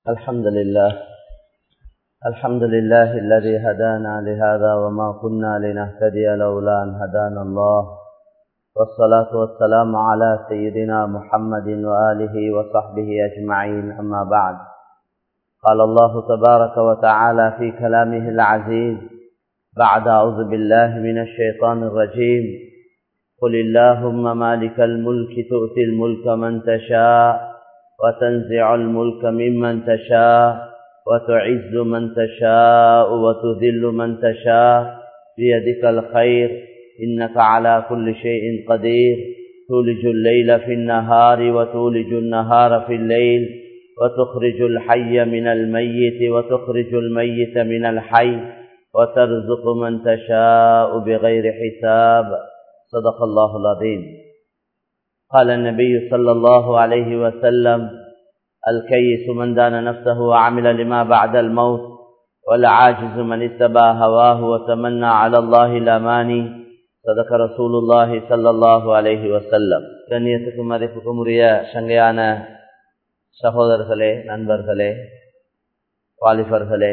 الحمد لله الحمد لله الذي هدانا لهذا وما كنا لنهتدي لولا أن هدانا الله والصلاة والسلام على سيدنا محمد وآله وصحبه أجمعين أما بعد قال الله تبارك وتعالى في كلامه العزيز بعد أعوذ بالله من الشيطان الرجيم قل اللهم مالك الملك تؤتي الملك من تشاء وتنزع الملك ممن تشاء وتعز من تشاء وتذل من تشاء بيدك الخير إنك على كل شيء قدير تولج الليل في النهار وتولج النهار في الليل وتخرج الحي من الميت وتخرج الميت من الحي وترزق من تشاء بغير حساب صدق الله العظيم قال النبي صلى الله عليه وسلم الكيس من دان نفسه وعمل لما بعد الموت والعاجز من اتبع هواه وتمنى على الله الأماني صدق رسول الله صلى الله عليه وسلم கண்ணியத்துக்கும் மதிப்புக்கும் உரிய சங்கையான சகோதரர்களே நண்பர்களே வாலிபர்களே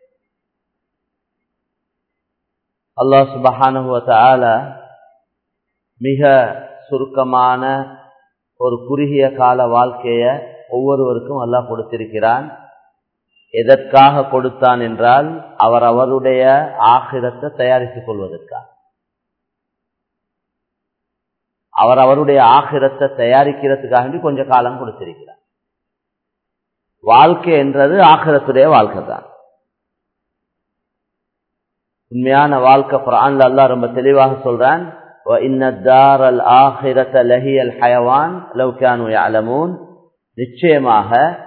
அல்லாஹ் சுபஹானுவத்தால மிக சுருக்கமான ஒரு குறுகிய கால வாழ்க்கைய ஒவ்வொருவருக்கும் அல்லாஹ் கொடுத்திருக்கிறான் எதற்காக கொடுத்தான் என்றால் அவர் அவருடைய ஆகிரத்தை தயாரித்துக் கொள்வதற்காக அவர் அவருடைய ஆகிரத்தை தயாரிக்கிறதுக்காக கொஞ்சம் காலம் கொடுத்திருக்கிறார் வாழ்க்கை என்றது ஆகிரத்துடைய வாழ்க்கை தான் உண்மையான வாழ்க்கை குரான்ல அல்லா ரொம்ப தெளிவாக சொல்றான் நிச்சயமாக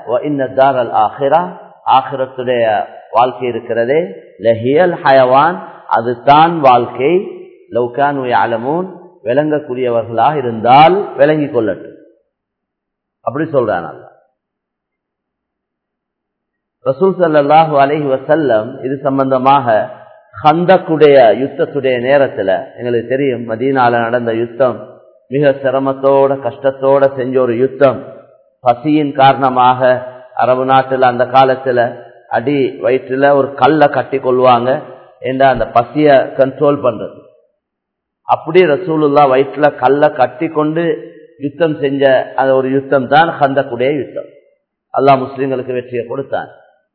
ஆகிரத்துடைய வாழ்க்கை இருக்கிறதே லஹியல் ஹயவான் அதுதான் வாழ்க்கை லவ்கான் அலமூன் விளங்கக்கூடியவர்களாக இருந்தால் விளங்கிக் கொள்ளட்டும் அப்படி சொல்றான் அல்ல ரசூல் சல்லாஹூ அலஹி வசல்லம் இது சம்பந்தமாக ஹந்தக்குடைய யுத்தத்துடைய நேரத்துல எங்களுக்கு தெரியும் மதீனால நடந்த யுத்தம் மிக சிரமத்தோட கஷ்டத்தோட செஞ்ச ஒரு யுத்தம் பசியின் காரணமாக அரபு நாட்டுல அந்த காலத்துல அடி வயிற்றுல ஒரு கல்லை கட்டி கொள்வாங்க என்ற அந்த பசிய கண்ட்ரோல் பண்றது அப்படி ரசூலுல்லா வயிற்றுல கல்லை கட்டி கொண்டு யுத்தம் செஞ்ச அந்த ஒரு யுத்தம் தான் ஹந்தக்குடைய யுத்தம் அல்லாஹ் முஸ்லிம்களுக்கு வெற்றியை கொடுத்தான்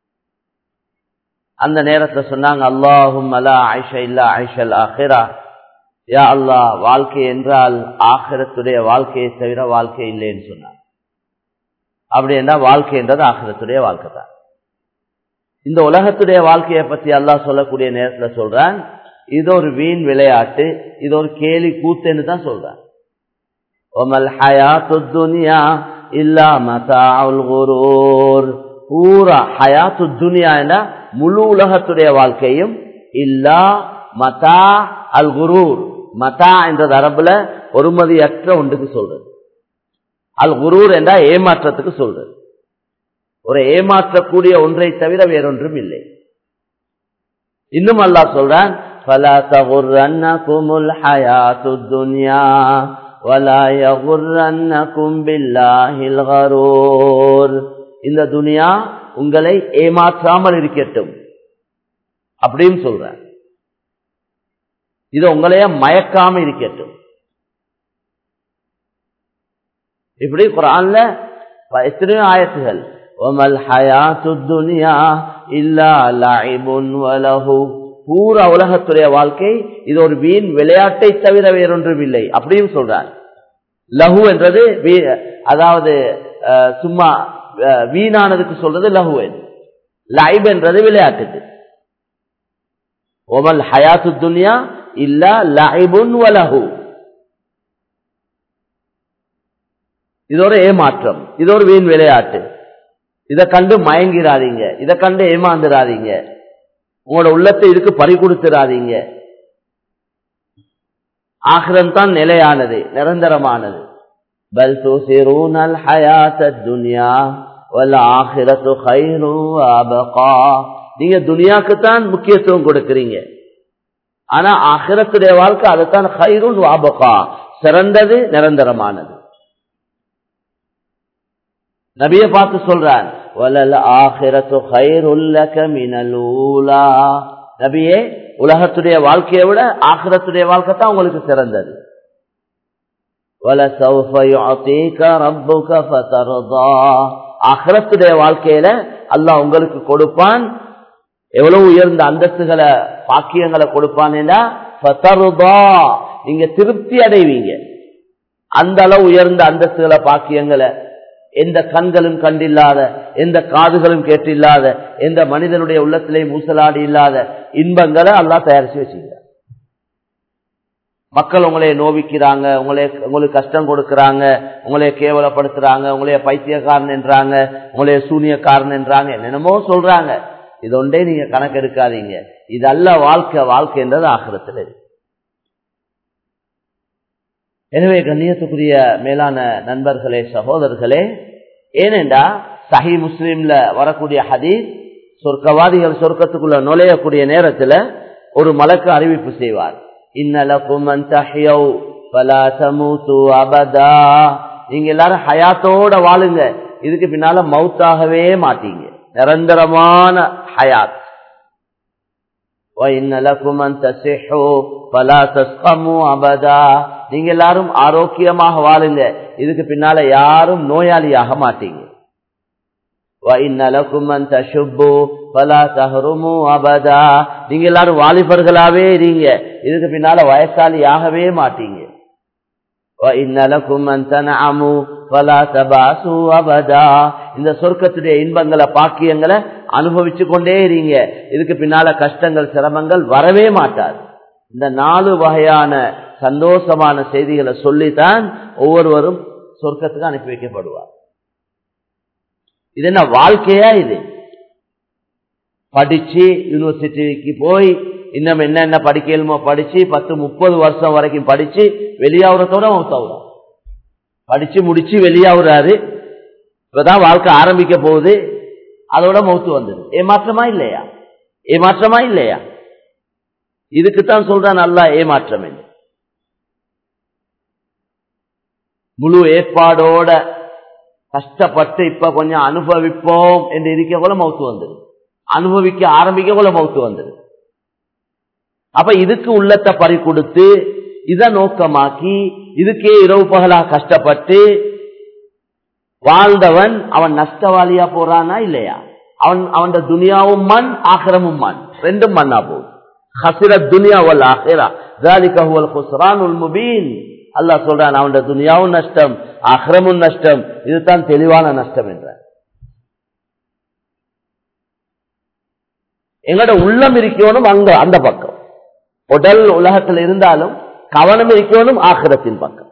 அந்த நேரத்தில் சொன்னாங்க அல்லாஹும் அலா ஆயிஷா இல்லா ஆயிஷல் ஆஹிரா யா அல்லாஹ் வாழ்க்கை என்றால் ஆகிரத்துடைய வாழ்க்கையை தவிர வாழ்க்கை இல்லைன்னு சொன்னாங்க அப்படி என்றால் வாழ்க்கை என்றது ஆகிரத்துடைய வாழ்க்கை தான் இந்த உலகத்துடைய வாழ்க்கையை பத்தி அல்லாஹ் சொல்லக்கூடிய நேரத்தில் சொல்றான் இது ஒரு வீண் விளையாட்டு இது ஒரு கேலி கூத்துன்னு தான் சொல்றான் ஒமல் ஹயாத்து துனியா இல்லா மதாவுல் குரூர் பூரா ஹயாத்து துனியா என்ற முழு உலகத்துடைய வாழ்க்கையும் இல்லா மதா அல் குரூர் மதா என்றது அரபுல ஒருமதியற்ற ஒன்றுக்கு சொல்றது அல் குரூர் என்ற ஏமாற்றத்துக்கு சொல்றது ஒரு ஏமாற்றக்கூடிய ஒன்றை தவிர வேறொன்றும் இல்லை இன்னும் அல்லா சொல்றான் فلا تغرنكم الحياة الدنيا ولا يغرنكم بالله الغرور இந்த துனியா உங்களை ஏமாற்றாமல் இருக்கட்டும் அப்படின்னு சொல்ற இது உங்களைய மயக்காம இருக்கட்டும் இப்படி குரான்ல எத்தனையோ ஆயத்துகள் ஒமல் ஹயாத்து துனியா இல்லா லாயிபுன் வலஹு பூரா உலகத்துடைய வாழ்க்கை இது ஒரு வீண் விளையாட்டை தவிர வேறொன்றும் இல்லை அப்படின்னு சொல்றார் லஹு என்றது அதாவது சும்மா வீணானதுக்கு சொல்றது லஹுவன் லைப் என்றது விளையாட்டுக்கு ஒமல் ஹயாத்து துனியா இல்ல லைபுன் வலஹு இது ஒரு ஏமாற்றம் இது ஒரு வீண் விளையாட்டு இதை கண்டு மயங்கிறாதீங்க இதை கண்டு ஏமாந்துடாதீங்க உங்களோட உள்ளத்தை இதுக்கு பறி கொடுத்துடாதீங்க ஆகிரம் தான் நிலையானது நிரந்தரமானது பல் துசிரூனல் ஹயாத்த துன்யா வல் ஆகிரத்து ஹைரு அபகா நீங்க துனியாக்கு தான் முக்கியத்துவம் கொடுக்கிறீங்க ஆனா ஆகிரத்துடைய வாழ்க்கை அதுதான் ஹைருன் வாபகா சிறந்தது நிரந்தரமானது நபியை பார்த்து சொல்றான் வலல் ஆஹிரத்து ஹைருல்லக மினல் ஊலா நபியே உலகத்துடைய வாழ்க்கையை விட ஆகிரத்துடைய வாழ்க்கை தான் உங்களுக்கு சிறந்தது ஆகிரத்துடைய வாழ்க்கையில அல்லாஹ் உங்களுக்கு கொடுப்பான் எவ்வளவு உயர்ந்த அந்தஸ்துகளை பாக்கியங்களை கொடுப்பான் நீங்க திருப்தி அடைவீங்க அந்த அளவு உயர்ந்த அந்தஸ்துகளை பாக்கியங்களை எந்த கண்களும் கண்டில்லாத எந்த காதுகளும் கேட்டில்லாத எந்த மனிதனுடைய உள்ளத்திலே மூசலாடி இல்லாத இன்பங்களை எல்லாம் தயாரிச்சு வச்சுக்கிறார் மக்கள் உங்களைய நோவிக்கிறாங்க உங்களே உங்களுக்கு கஷ்டம் கொடுக்கறாங்க உங்களைய கேவலப்படுத்துறாங்க உங்களைய பைத்தியக்காரன் என்றாங்க உங்களைய சூனியக்காரன் என்றாங்க என்னென்னமோ சொல்றாங்க இது ஒன்றே நீங்க கணக்கெடுக்காதீங்க இது அல்ல வாழ்க்கை வாழ்க்கைன்றது ஆகிரத்தில் எனவே கண்ணியத்துக்குரிய மேலான நண்பர்களே சகோதரர்களே ஏனென்றா சஹி முஸ்லீம்ல வரக்கூடிய ஹதீஸ் சொர்க்கவாதிகள் சொர்க்கத்துக்குள்ள நுழையக்கூடிய நேரத்துல ஒரு மலக்கு அறிவிப்பு செய்வார் இன்னலக்கும் அபதா நீங்க எல்லாரும் ஹயாத்தோட வாழுங்க இதுக்கு பின்னால மவுத்தாகவே மாட்டீங்க நிரந்தரமான ஹயாத் நீங்க எல்லாரும் ஆரோக்கியமாக வாழுங்க இதுக்கு பின்னால யாரும் நோயாளியாக மாட்டீங்க நீங்க எல்லாரும் வாலிபர்களாவே இருங்க இதுக்கு பின்னால வயசாளியாகவே மாட்டீங்க இந்த சொர்க்கத்துடைய இன்பங்களை பாக்கியங்களை அனுபவிச்சு கொண்டே இருங்க இதுக்கு பின்னால கஷ்டங்கள் சிரமங்கள் வரவே மாட்டாது இந்த நாலு வகையான சந்தோஷமான செய்திகளை சொல்லித்தான் ஒவ்வொருவரும் சொர்க்கத்துக்கு அனுப்பி வைக்கப்படுவார் இது என்ன வாழ்க்கையா இது படிச்சு யூனிவர்சிட்டிக்கு போய் இன்னும் என்னென்ன படிக்கலுமோ படிச்சு பத்து முப்பது வருஷம் வரைக்கும் படிச்சு வெளியாகிறதோட மௌத்தாவுறாரு படிச்சு முடிச்சு வெளியாகுறாரு இப்பதான் வாழ்க்கை ஆரம்பிக்க போகுது அதோட மௌத்து வந்தது ஏமாற்றமா இல்லையா ஏமாற்றமா இல்லையா இதுக்குத்தான் சொல்றான் நல்லா ஏமாற்றம் என்று முழு ஏற்பாடோட கஷ்டப்பட்டு இப்ப கொஞ்சம் அனுபவிப்போம் என்று இருக்க போல மௌத்து வந்தது அனுபவிக்க ஆரம்பிக்க போல மௌத்து வந்தது அப்ப இதுக்கு உள்ளத்தை பறி கொடுத்து இத நோக்கமாக்கி இதுக்கே இரவு பகலா கஷ்டப்பட்டு வாழ்ந்தவன் அவன் நஷ்டவாளியா போறானா இல்லையா அவன் அவன் துனியாவும் மண் ஆக்கிரமும் மண் ரெண்டும் மண்ணா போகுது ஹசிர துனியா வல் ஆஹிரா ذلك هو الخسران المبين அல்லாஹ் சொல்றான் அவன் துனியாவும் நஷ்டம் அஹ்ரமும் நஷ்டம் இதுதான் தெளிவான நஷ்டம் என்ற எங்களோட உள்ளம் இருக்கணும் அங்க அந்த பக்கம் உடல் உலகத்தில் இருந்தாலும் கவனம் இருக்கணும் ஆகிரத்தின் பக்கம்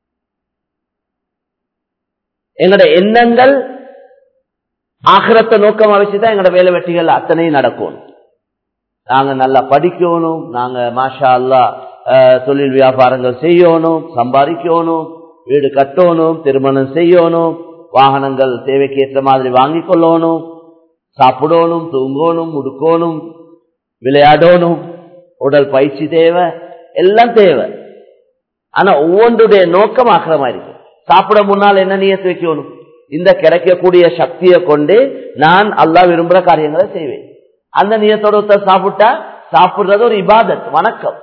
எங்களோட எண்ணங்கள் ஆகிரத்தை நோக்கமா வச்சுதான் எங்களோட வேலை வெட்டிகள் அத்தனையும் நடக்கும் நாங்க நல்லா படிக்கணும் நாங்க மாஷா அல்லா தொழில் வியாபாரங்கள் செய்யணும் சம்பாதிக்கணும் வீடு கட்டணும் திருமணம் செய்யணும் வாகனங்கள் தேவைக்கு ஏற்ற மாதிரி வாங்கி கொள்ளணும் சாப்பிடணும் தூங்கணும் உடுக்கணும் விளையாடணும் உடல் பயிற்சி தேவை எல்லாம் தேவை ஆனா ஒவ்வொன்றுடைய நோக்கம் ஆக்கிரமா இருக்கு சாப்பிட முன்னால் என்ன நியத்து வைக்கணும் இந்த கிடைக்கக்கூடிய சக்தியை கொண்டு நான் அல்லா விரும்புற காரியங்களை செய்வேன் அந்த நியத்தோட ஒருத்தர் சாப்பிட்டா சாப்பிடுறது ஒரு இபாதத் வணக்கம்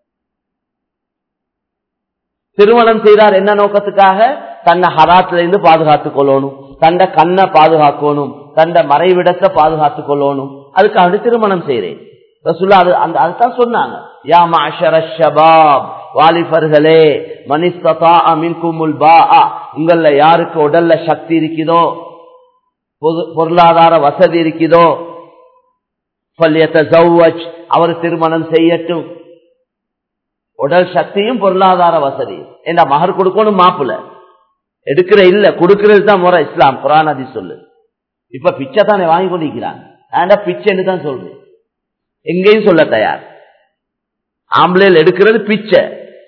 திருமணம் செய்தார் என்ன நோக்கத்துக்காக தன்னை ஹராத்துல இருந்து பாதுகாத்துக் கொள்ளணும் தன்னை கண்ணை பாதுகாக்கணும் தன்னை மறைவிடத்தை பாதுகாத்துக் கொள்ளணும் அதுக்காக திருமணம் செய்யறேன் ரசுல்லா அது அந்த அதுதான் சொன்னாங்க யா மாஷர ஷபாப் வாலிபர்களே மனிஸ்தா அமின்குமுல் பா உங்கள யாருக்கு உடல்ல சக்தி இருக்குதோ பொருளாதார வசதி இருக்குதோ அவர் திருமணம் செய்யட்டும் உடல் சக்தியும் பொருளாதார வசதி என்ன மகர் கொடுக்கணும் மாப்பிள்ள எடுக்கிற இல்ல கொடுக்கிறது தான் முறை இஸ்லாம் குரானதி சொல்லு இப்ப பிச்சை தானே வாங்கி கொண்டிருக்கிறாங்க பிச்சைன்னு தான் சொல்றேன் எங்கேயும் சொல்ல தயார் ஆம்பளையில் எடுக்கிறது பிச்சை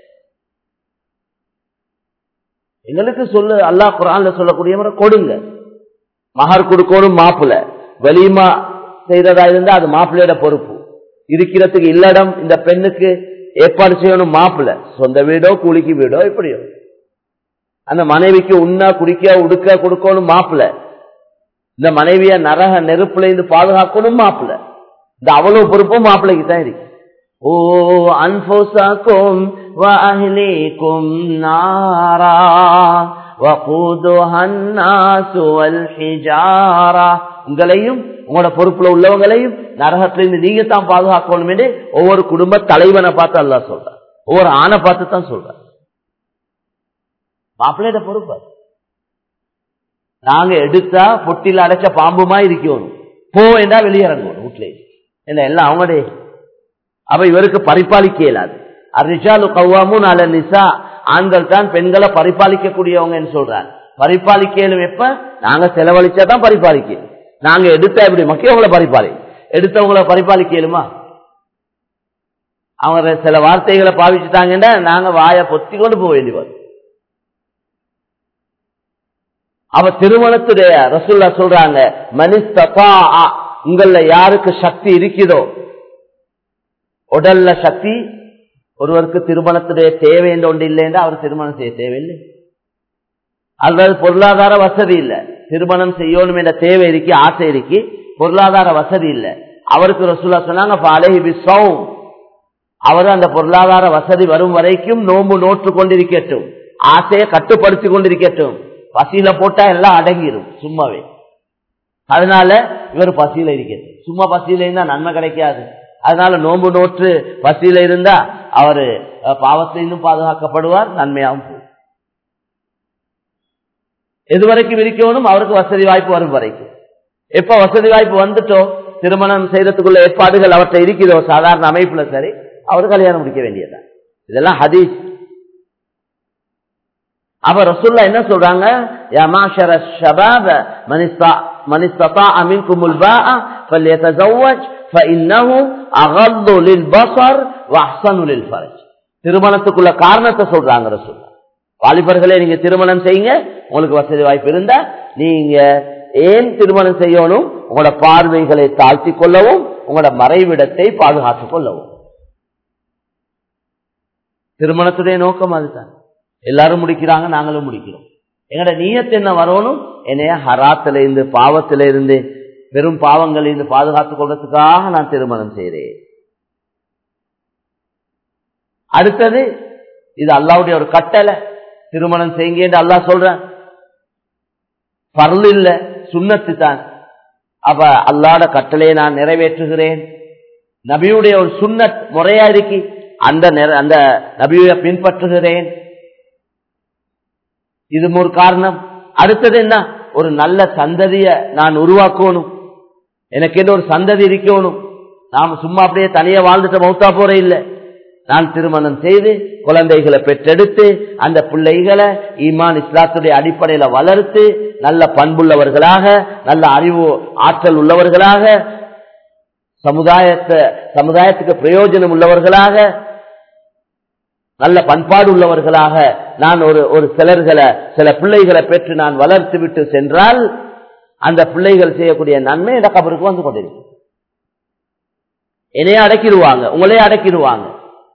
எங்களுக்கு சொல்லு அல்லா குரான்ல சொல்லக்கூடிய முறை கொடுங்க மகர் கொடுக்கணும் மாப்பிள்ள வெளியுமா செய்ததா இருந்தா அது மாப்பிள்ளையோட பொறுப்பு இருக்கிறதுக்கு இல்லடம் இந்த பெண்ணுக்கு ஏற்பாடு செய்யணும் மாப்பிள்ள சொந்த வீடோ கூலிக்கு வீடோ எப்படியோ அந்த மனைவிக்கு உண்ணா குடிக்க உடுக்க கொடுக்கணும் மாப்பிள்ள இந்த மனைவிய நரக நெருப்புல இருந்து பாதுகாக்கணும் மாப்பிள்ள இந்த அவ்வளவு பொறுப்பும் மாப்பிள்ளைக்கு தான் இருக்கு ஓ அன்போசாக்கும் வஅஹ்லீக்கும் நாரா வகூதுஹா அன்னாசு வல் ஹிஜாரா உங்களையும் உங்களோட பொறுப்புல உள்ளவங்களையும் நரகத்திலிருந்து நீங்க தான் பாதுகாக்கணும் என்று ஒவ்வொரு குடும்ப தலைவனை பார்த்து அல்லா சொல்ற ஒவ்வொரு ஆணை பார்த்து தான் சொல்ற மாப்பிள்ளையோட பொறுப்பு நாங்க எடுத்தா பொட்டில அடைச்ச பாம்புமா இருக்கணும் போ என்றா வெளியிறங்கணும் வீட்டுல என்ன எல்லாம் அவங்களுடைய அப்ப இவருக்கு பரிபாலிக்க இயலாது அரிஷாலு கவ்வாமும் அல நிசா ஆண்கள் தான் பெண்களை பரிபாலிக்கக்கூடியவங்கன்னு சொல்றாங்க பரிபாலிக்கலும் எப்ப நாங்க செலவழிச்சாதான் பரிபாலிக்க நாங்க எடுத்தா எப்படி மக்கியவங்களை பரிபாலி எடுத்தவங்களை பரிபாலிக்கலுமா அவங்க சில வார்த்தைகளை பாவிச்சுட்டாங்கன்னா நாங்க வாய பொத்தி கொண்டு போக வேண்டி வரும் அவ திருமணத்துடைய ரசுல்லா சொல்றாங்க மனிஸ்தபா உங்கள யாருக்கு சக்தி இருக்குதோ உடல்ல சக்தி ஒருவருக்கு திருமணத்துடைய தேவை என்று ஒன்று இல்லைன்னா அவர் திருமணம் செய்ய தேவையில்லை அல்லது பொருளாதார வசதி இல்லை திருமணம் செய்யணும் என்ற தேவை இருக்கு ஆசை இருக்கு பொருளாதார வசதி இல்லை அவருக்கு ரசூலா சொன்னாங்க அழகி விசவும் அவர் அந்த பொருளாதார வசதி வரும் வரைக்கும் நோம்பு நோற்று கொண்டிருக்கட்டும் ஆசையை கட்டுப்படுத்தி கொண்டிருக்கட்டும் பசியில போட்டா எல்லாம் அடங்கிடும் சும்மாவே அதனால இவர் பசியில இருக்கட்டும் சும்மா பசியில இருந்தா நன்மை கிடைக்காது அதனால நோம்பு நோற்று பசியில இருந்தா அவரு பாவத்திலிருந்தும் பாதுகாக்கப்படுவார் நன்மையாகவும் போகும் எது வரைக்கும் இருக்கணும் அவருக்கு வசதி வாய்ப்பு வரும் வரைக்கும் எப்ப வசதி வாய்ப்பு வந்துட்டோ திருமணம் செய்யறதுக்குள்ள ஏற்பாடுகள் அவற்றை இருக்கிறதோ சாதாரண அமைப்புல சரி அவர் கல்யாணம் முடிக்க வேண்டியதான் இதெல்லாம் ஹதீஸ் அவ ரசுல்லா என்ன சொல்றாங்க யா மாஷர ஷபாப மனிஸ்தா மனிஸ்தா அமின்கும் الباء فليتزوج فانه اغض للبصر واحسن للفرج திருமணத்துக்குள்ள காரணத்தை சொல்றாங்க ரசூல்லா வாலிபர்களே நீங்க திருமணம் செய்யுங்க உங்களுக்கு வசதி வாய்ப்பு இருந்தா நீங்க ஏன் திருமணம் செய்யணும் உங்களோட பார்வைகளை தாழ்த்தி கொள்ளவும் உங்களோட மறைவிடத்தை பாதுகாத்துக் கொள்ளவும் திருமணத்துடைய நோக்கம் அதுதான் எல்லாரும் முடிக்கிறாங்க நாங்களும் முடிக்கிறோம் எங்கட நீயத்து என்ன வரணும் என்னைய ஹராத்துல இருந்து பாவத்தில இருந்து பெரும் பாவங்களில் இருந்து பாதுகாத்துக் கொள்றதுக்காக நான் திருமணம் செய்கிறேன் அடுத்தது இது அல்லாவுடைய ஒரு கட்டளை திருமணம் செய்யுங்க அல்லா சொல்றேன் பரல் இல்ல சுண்ணத்து தான் அப்ப அல்லாட கட்டளையை நான் நிறைவேற்றுகிறேன் நபியுடைய ஒரு சுண்ணத் முறையா இருக்கு அந்த அந்த நபியை பின்பற்றுகிறேன் இது ஒரு காரணம் அடுத்தது என்ன ஒரு நல்ல சந்ததிய நான் உருவாக்கணும் எனக்கு என்ன ஒரு சந்ததி இருக்கணும் நாம சும்மா அப்படியே தனியா வாழ்ந்துட்டு மௌத்தா போற இல்லை நான் திருமணம் செய்து குழந்தைகளை பெற்றெடுத்து அந்த பிள்ளைகளை ஈமான் இஸ்லாத்துடைய அடிப்படையில வளர்த்து நல்ல பண்புள்ளவர்களாக நல்ல அறிவு ஆற்றல் உள்ளவர்களாக சமுதாயத்தை சமுதாயத்துக்கு பிரயோஜனம் உள்ளவர்களாக நல்ல பண்பாடு உள்ளவர்களாக நான் ஒரு ஒரு சிலர்களை சில பிள்ளைகளை பெற்று நான் வளர்த்து விட்டு சென்றால் அந்த பிள்ளைகள் செய்யக்கூடிய நன்மை இந்த கபருக்கு வந்து கொண்டிருக்கு என்னையே அடக்கிடுவாங்க உங்களே அடக்கிடுவாங்க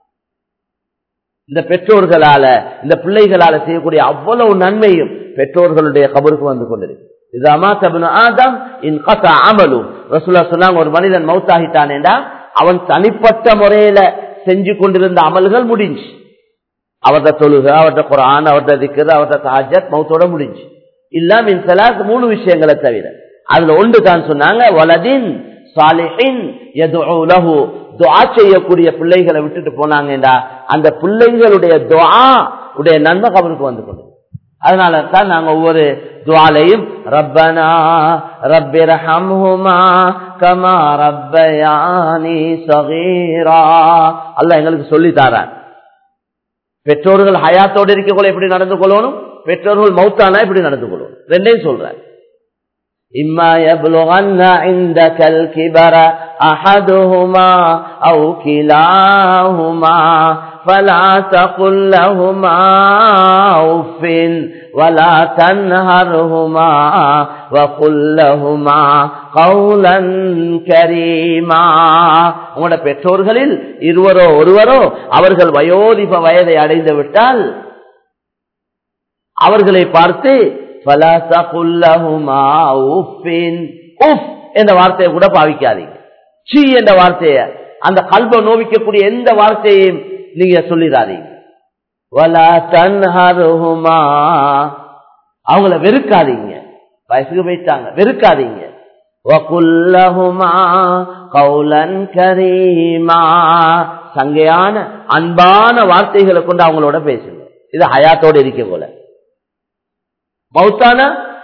இந்த பெற்றோர்களால இந்த பிள்ளைகளால செய்யக்கூடிய அவ்வளவு நன்மையும் பெற்றோர்களுடைய கபருக்கு வந்து கொண்டிருக்கு இது அமாசபுன் ஆதம் இன் கசா அமலும் ரசூலா சொன்னாங்க ஒரு மனிதன் மௌத்தாகிட்டானேண்டா அவன் தனிப்பட்ட முறையில செஞ்சு கொண்டிருந்த அமல்கள் முடிஞ்சு அவர்த தொழுக அவர்த குரான் அவர்த திக்கிறது அவர்த தாஜத் மௌத்தோட முடிஞ்சு இல்லாம மின் சலாத் மூணு விஷயங்களை தவிர அதுல ஒன்று தான் சொன்னாங்க வலதின் சாலிஹின் லஹு துவா செய்யக்கூடிய பிள்ளைகளை விட்டுட்டு போனாங்கடா அந்த பிள்ளைகளுடைய துவா உடைய நன்மை கவனுக்கு வந்து கொண்டு அதனால தான் நாங்க ஒவ்வொரு துவாலையும் ரப்பனா ரப்பிர ஹம்ஹுமா கமா ரப்பயானி சகீரா அல்ல எங்களுக்கு சொல்லி தாரான் பெற்றோர்கள் ஹயாத்தோடு இருக்கக்குள்ள எப்படி நடந்து கொள்ளணும் பெற்றோர்கள் மௌத்தானா எப்படி நடந்து கொள்ளணும் ரெண்டையும் சொல்றேன் إما يبلغن عندك الكبر أحدهما أو كلاهما فلا تقل لهما أف ولا تنهرهما وقل لهما قولا كريما உங்களோட பெற்றோர்களில் இருவரோ ஒருவரோ அவர்கள் வயோதிப வயதை அடைந்து விட்டால் அவர்களை பார்த்து فَلَا تَقُلْ لَهُمَا أُفٍّ உஃப் என்ற வார்த்தையை கூட பாவிக்காதீங்க சீ என்ற வார்த்தையை அந்த கல்ப நோவிக்கக்கூடிய எந்த வார்த்தையையும் நீங்க சொல்லிடாதீங்க வலா தன்ஹருஹுமா அவங்கள வெறுக்காதீங்க வயசுக்கு போயிட்டாங்க வெறுக்காதீங்க வகுல்லஹுமா கௌலன் கரீமா சங்கையான அன்பான வார்த்தைகளை கொண்டு அவங்களோட பேசுங்க இது ஹயாத்தோடு இருக்க போல மௌத்தான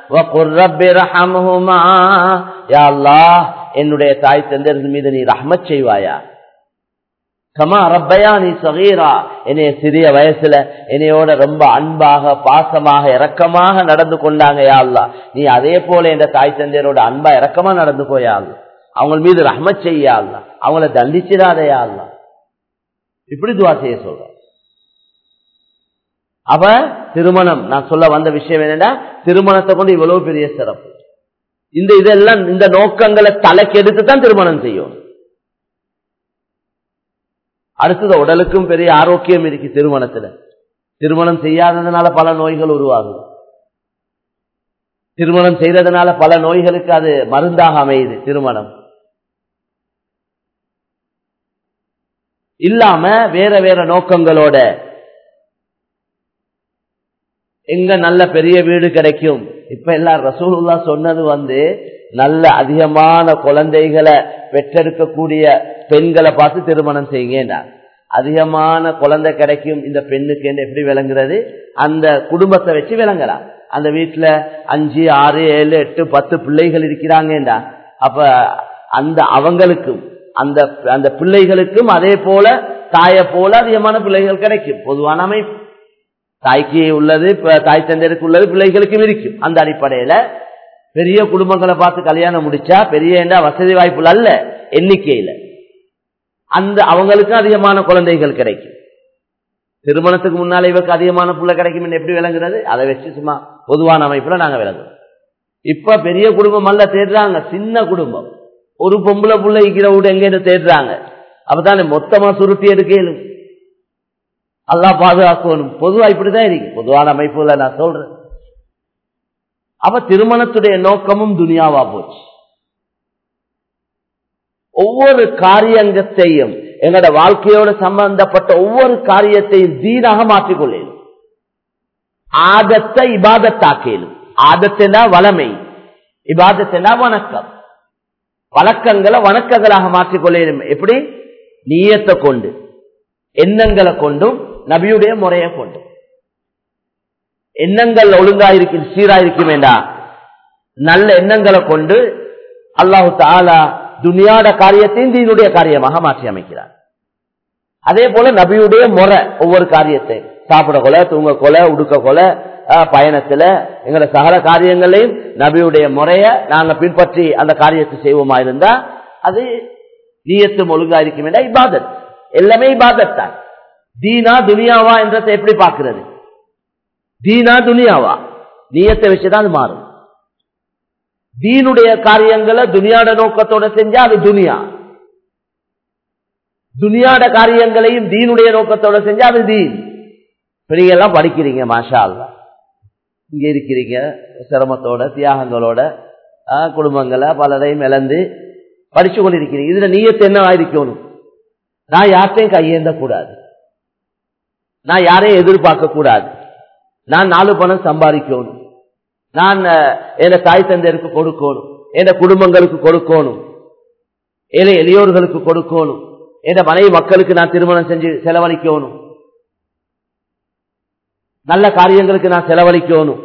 என்னுடைய தாய் தந்தர்கள் மீது நீ ரஹ்மத் செய்வாயா கமா ரப்பையா நீ சகீரா என்னைய சிறிய வயசுல என்னையோட ரொம்ப அன்பாக பாசமாக இரக்கமாக நடந்து கொண்டாங்க யா அல்லா நீ அதே போல என்ற தாய் தந்தையரோட அன்பா இரக்கமா நடந்து போயா அல்லா அவங்க மீது ரஹ்மத் செய்யா அல்லா அவங்கள தண்டிச்சிடாதையா அல்லா இப்படி துவா செய்ய சொல்ற அவ திருமணம் நான் சொல்ல வந்த விஷயம் என்னன்னா திருமணத்தை கொண்டு இவ்வளவு பெரிய சிறப்பு இந்த இதெல்லாம் இந்த நோக்கங்களை தலைக்கெடுத்து தான் திருமணம் செய்யும் அடுத்தது உடலுக்கும் பெரிய ஆரோக்கியம் இருக்கு திருமணத்துல திருமணம் செய்யாததுனால பல நோய்கள் உருவாகுது திருமணம் செய்யறதுனால பல நோய்களுக்கு அது மருந்தாக அமையுது திருமணம் இல்லாம வேற வேற நோக்கங்களோட எங்க நல்ல பெரிய வீடு கிடைக்கும் இப்ப எல்லாம் ரசூலுல்லா சொன்னது வந்து நல்ல அதிகமான குழந்தைகளை பெற்றெடுக்கக்கூடிய பெண்களை பார்த்து திருமணம் செய்யுங்க அதிகமான குழந்தை கிடைக்கும் இந்த பெண்ணுக்கு எப்படி விளங்குறது அந்த குடும்பத்தை வச்சு விளங்கலாம் அந்த வீட்டுல அஞ்சு ஆறு ஏழு எட்டு பத்து பிள்ளைகள் இருக்கிறாங்கடா அப்ப அந்த அவங்களுக்கும் அந்த அந்த பிள்ளைகளுக்கும் அதே போல தாயை போல அதிகமான பிள்ளைகள் கிடைக்கும் பொதுவான அமைப்பு தாய்க்கு உள்ளது தாய் தந்தையருக்கு உள்ளது பிள்ளைகளுக்கும் இருக்கும் அந்த அடிப்படையில பெரிய குடும்பங்களை பார்த்து கல்யாணம் முடிச்சா பெரிய வசதி வாய்ப்புகள் அல்ல எண்ணிக்கையில அந்த அவங்களுக்கும் அதிகமான குழந்தைகள் கிடைக்கும் திருமணத்துக்கு முன்னால இவருக்கு அதிகமான புள்ள கிடைக்கும் எப்படி விளங்குறது அதை வச்சு சும்மா பொதுவான அமைப்புல நாங்க விளங்குறோம் இப்ப பெரிய குடும்பம் அல்ல தேடுறாங்க சின்ன குடும்பம் ஒரு பொம்பளை புள்ள இருக்கிற வீடு எங்க தேடுறாங்க அப்பதானே மொத்தமா சுருட்டி எடுக்கலும் அல்லா பாதுகாக்கணும் பொதுவா இப்படிதான் இருக்கு பொதுவான அமைப்புல நான் சொல்றேன் அப்ப திருமணத்துடைய நோக்கமும் துனியாவா போச்சு ஒவ்வொரு காரியங்கத்தையும் எங்களோட வாழ்க்கையோட சம்பந்தப்பட்ட ஒவ்வொரு காரியத்தையும் தீனாக மாற்றிக்கொள்ளேன் ஆதத்தை இபாதத்தாக்கேலும் ஆதத்தினா வளமை இபாதத்தினா வணக்கம் வழக்கங்களை வணக்கங்களாக மாற்றிக்கொள்ளேன் எப்படி நீயத்தை கொண்டு எண்ணங்களை கொண்டும் நபியுடைய முறையை கொண்டும் எண்ணங்கள் ஒழுங்கா இருக்கு சீரா இருக்கும் வேண்டா நல்ல எண்ணங்களை கொண்டு அல்லாஹு தாலா துனியாட காரியத்தையும் தீனுடைய காரியமாக மாற்றி அமைக்கிறார் அதே போல நபியுடைய முறை ஒவ்வொரு காரியத்தை சாப்பிட கொலை தூங்க கொலை உடுக்க கொலை பயணத்துல எங்களோட சகல காரியங்களையும் நபியுடைய முறைய நாங்க பின்பற்றி அந்த காரியத்தை செய்வோமா இருந்தா அது நீயத்தும் ஒழுங்கா இருக்கும் வேண்டா இபாதத் எல்லாமே இபாதத் தான் தீனா துனியாவா என்றதை எப்படி பார்க்கிறது தீனா துனியாவா நீயத்தை வச்சுதான் அது மாறும் தீனுடைய காரியங்களை துனியாட நோக்கத்தோட செஞ்சா அது துனியா துனியாட காரியங்களையும் தீனுடைய நோக்கத்தோட செஞ்சா அது தீன் நீங்க எல்லாம் படிக்கிறீங்க மாஷா அல்லா இங்க இருக்கிறீங்க சிரமத்தோட தியாகங்களோட குடும்பங்களை பலரையும் இழந்து படிச்சு கொண்டிருக்கிறீங்க இதுல நீயத்து என்ன ஆயிருக்கணும் நான் யார்கிட்டையும் கையேந்த கூடாது நான் யாரையும் எதிர்பார்க்க கூடாது நான் நாலு பணம் சம்பாதிக்கணும் நான் என் தாய் தந்தையருக்கு கொடுக்கணும் என் குடும்பங்களுக்கு கொடுக்கணும் ஏழை எளியோர்களுக்கு கொடுக்கணும் என் மனைவி மக்களுக்கு நான் திருமணம் செஞ்சு செலவழிக்கணும் நல்ல காரியங்களுக்கு நான் செலவழிக்கணும்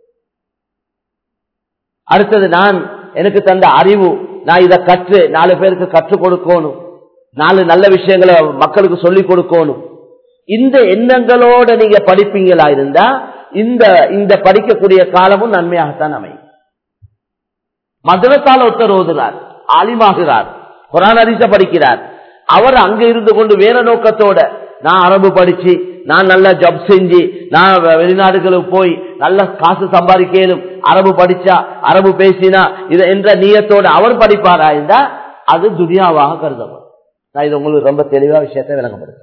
அடுத்தது நான் எனக்கு தந்த அறிவு நான் இதை கற்று நாலு பேருக்கு கற்றுக் கொடுக்கணும் நாலு நல்ல விஷயங்களை மக்களுக்கு சொல்லிக் கொடுக்கணும் இந்த எண்ணங்களோட நீங்க படிப்பீங்களா இருந்தா இந்த இந்த படிக்கக்கூடிய காலமும் நன்மையாகத்தான் அமையும் மதுரத்தால் ஒருத்தர் ஓதுறார் ஆலிமாகிறார் குரான் அரிச படிக்கிறார் அவர் அங்க இருந்து கொண்டு வேற நோக்கத்தோட நான் அரபு படிச்சு நான் நல்ல ஜப் செஞ்சு நான் வெளிநாடுகளுக்கு போய் நல்ல காசு சம்பாதிக்கலும் அரபு படிச்சா அரபு பேசினா இது என்ற நீயத்தோட அவர் படிப்பாரா இருந்தா அது துனியாவாக கருதப்படும் நான் இது உங்களுக்கு ரொம்ப தெளிவா விஷயத்தை விளங்கப்படுது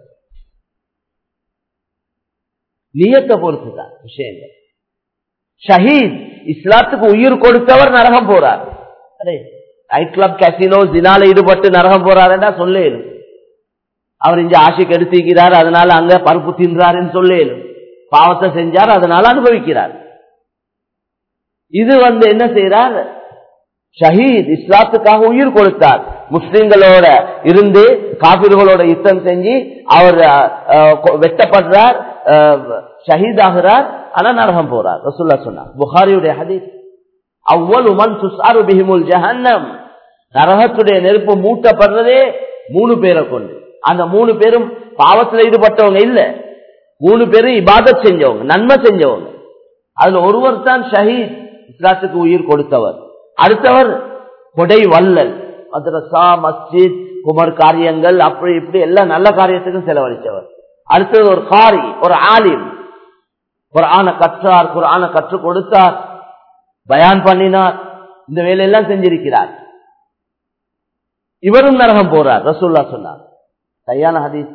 நீயத்தை பொறுத்துதான் விஷயங்கள் ஷஹீத் இஸ்லாத்துக்கு உயிர் கொடுத்தவர் நரகம் போறார் நைட் கிளப் கேசினோ தினால ஈடுபட்டு நரகம் போறாருன்னா சொல்லேலும் அவர் இங்க ஆசைக்கு எடுத்துக்கிறார் அதனால அங்க பருப்பு தின்றாருன்னு சொல்லேலும் பாவத்தை செஞ்சார் அதனால அனுபவிக்கிறார் இது வந்து என்ன செய்யறார் ஷஹீத் இஸ்லாத்துக்காக உயிர் கொடுத்தார் முஸ்லிம்களோட இருந்து காபிர்களோட யுத்தம் செஞ்சு அவர் வெட்டப்படுறார் ஷஹீத் ஆகிறார் ஆனா நரகம் போறார் ரசுல்லா சொன்னார் புகாரியுடைய ஹதீஸ் அவ்வளவு மண் சுசாரு பிஹிமுல் ஜஹன்னம் நரகத்துடைய நெருப்பு மூட்டப்படுறதே மூணு பேரை கொண்டு அந்த மூணு பேரும் பாவத்தில் ஈடுபட்டவங்க இல்ல மூணு பேரும் இபாதத் செஞ்சவங்க நன்மை செஞ்சவங்க அதுல ஒருவர் தான் ஷஹீத் இஸ்லாத்துக்கு உயிர் கொடுத்தவர் அடுத்தவர் கொடை வல்லல் மദ്രസா மஸ்ஜித் குமர் காரியங்கள் அப்படி இப்படி எல்லாம் நல்ல காரியத்துக்கும் செலவழித்தவர் அடுத்தது ஒரு காரி ஒரு ஆலிம் ஒரு ஆணை கற்றார் ஒரு ஆணை கற்றுக் கொடுத்தார் பயான் பண்ணினார் இந்த வேலையெல்லாம் செஞ்சிருக்கிறார் இவரும் நரகம் போறார் ரசூல்லா சொன்னார் சரியான ஹதீஸ்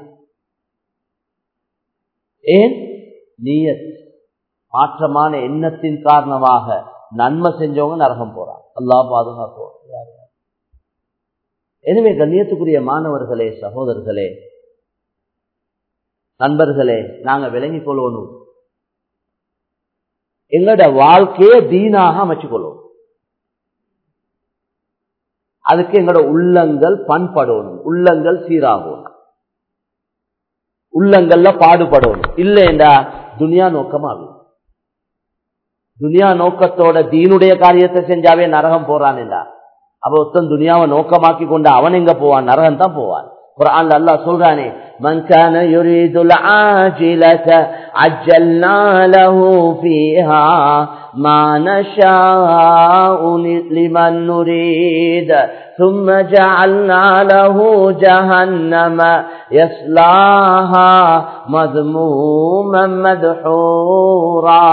ஏன் நீயத் மாற்றமான எண்ணத்தின் காரணமாக நன்மை செஞ்சவங்க நரகம் போறாங்க அல்லா பாதுகாப்போம் எனவே கண்ணியத்துக்குரிய மாணவர்களே சகோதரர்களே நண்பர்களே நாங்க விளங்கிக் கொள்ளணும் எங்களோட வாழ்க்கையை தீனாக அமைச்சுக்கொள்ளும் அதுக்கு எங்களோட உள்ளங்கள் பண்படணும் உள்ளங்கள் சீராகணும் உள்ளங்கள்ல பாடுபடணும் இல்லைண்டா துனியா நோக்கமாகும் துனியா நோக்கத்தோட தீனுடைய காரியத்தை செஞ்சாவே நரகம் போறான்டா அப்ப ஒருத்தன் துனியாவை நோக்கமாக்கி கொண்டு அவன் எங்க போவான் நரகம் தான் போவான் குரான் அல்லாஹ் சொல்றானே من كان يريد العاجلة عجلنا له فيها ما نشاء لمن نريد ثم جعلنا له جهنم يصلاها مذموما مدحورا